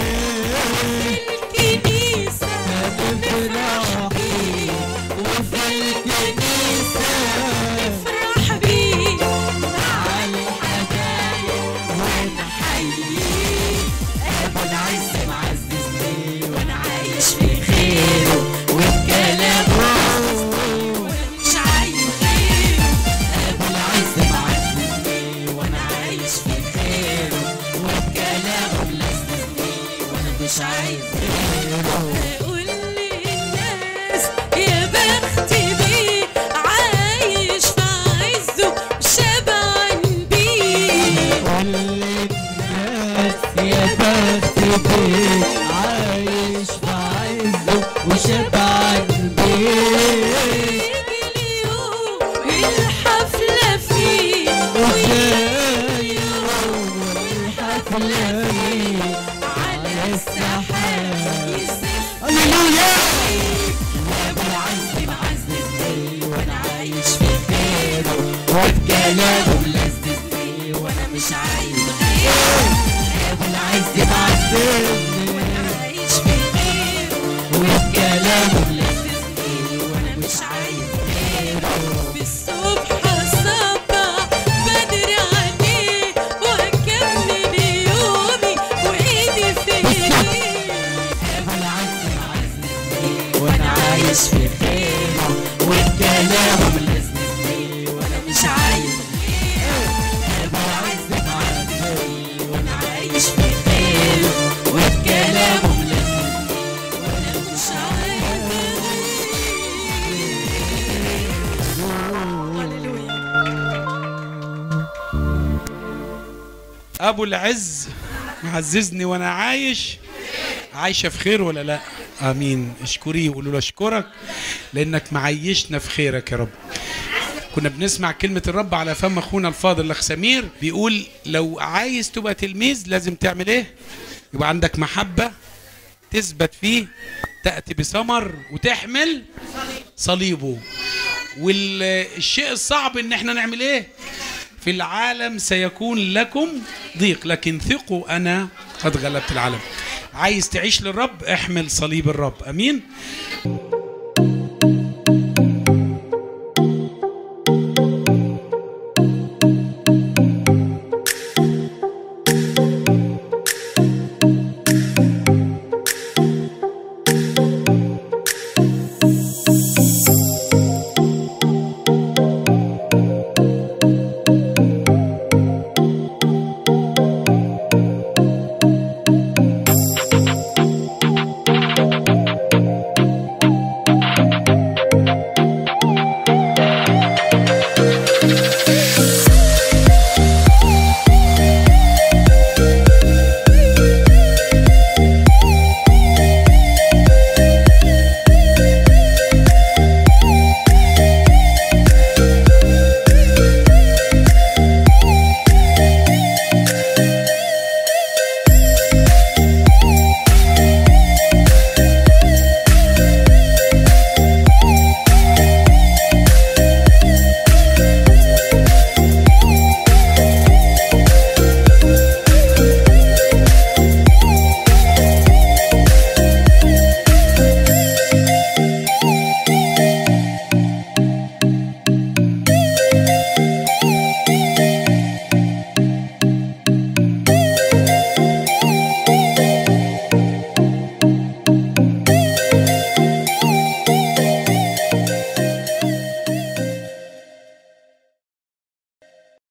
الكنيسة بفرحي وفي الكنيسة نفرح بيه مع الحبايب ونحييه ابو العز معززني وانا عايش في خيره وبكلامه مش عايز غيره ابو العز معززني وانا عايش في خيره وبكلامه ملززني وانا مش عايز غيره أقول للناس يا بختي بيه عايش في عزه شبعان بيه كل الناس يا بخت بيك عايش في عزه وشبعان بيك يجي اليوم الحفلة فيه وجاي يوم الحفلة فيه على السحاب يزف هللويا ابو العز معززني وانا عايش في خيره وبكلامه ملززني وانا مش عايز غيره ابو العز معززني عايش في غيره وبكلامه ملززني وانا مش عايز غيره بالصبح الصبح بدري عليه واكمل يومي وايدي في ايديه ابو العز معززني وانا عايش في خيره وبكلامه ملززني وانا مش عايز غيره ابو العز معززني وانا عايش في خيره وبكلامه ملززني وانا مش عايز ابو العز معززني وانا عايش عايشه في خير ولا لا امين اشكريه وقولوا له اشكرك لانك معيشنا في خيرك يا رب كنا بنسمع كلمة الرب على فم أخونا الفاضل الأخ سمير بيقول لو عايز تبقى تلميذ لازم تعمل إيه؟ يبقى عندك محبة تثبت فيه تأتي بثمر وتحمل صليبه والشيء الصعب إن إحنا نعمل إيه؟ في العالم سيكون لكم ضيق لكن ثقوا أنا قد غلبت العالم عايز تعيش للرب احمل صليب الرب أمين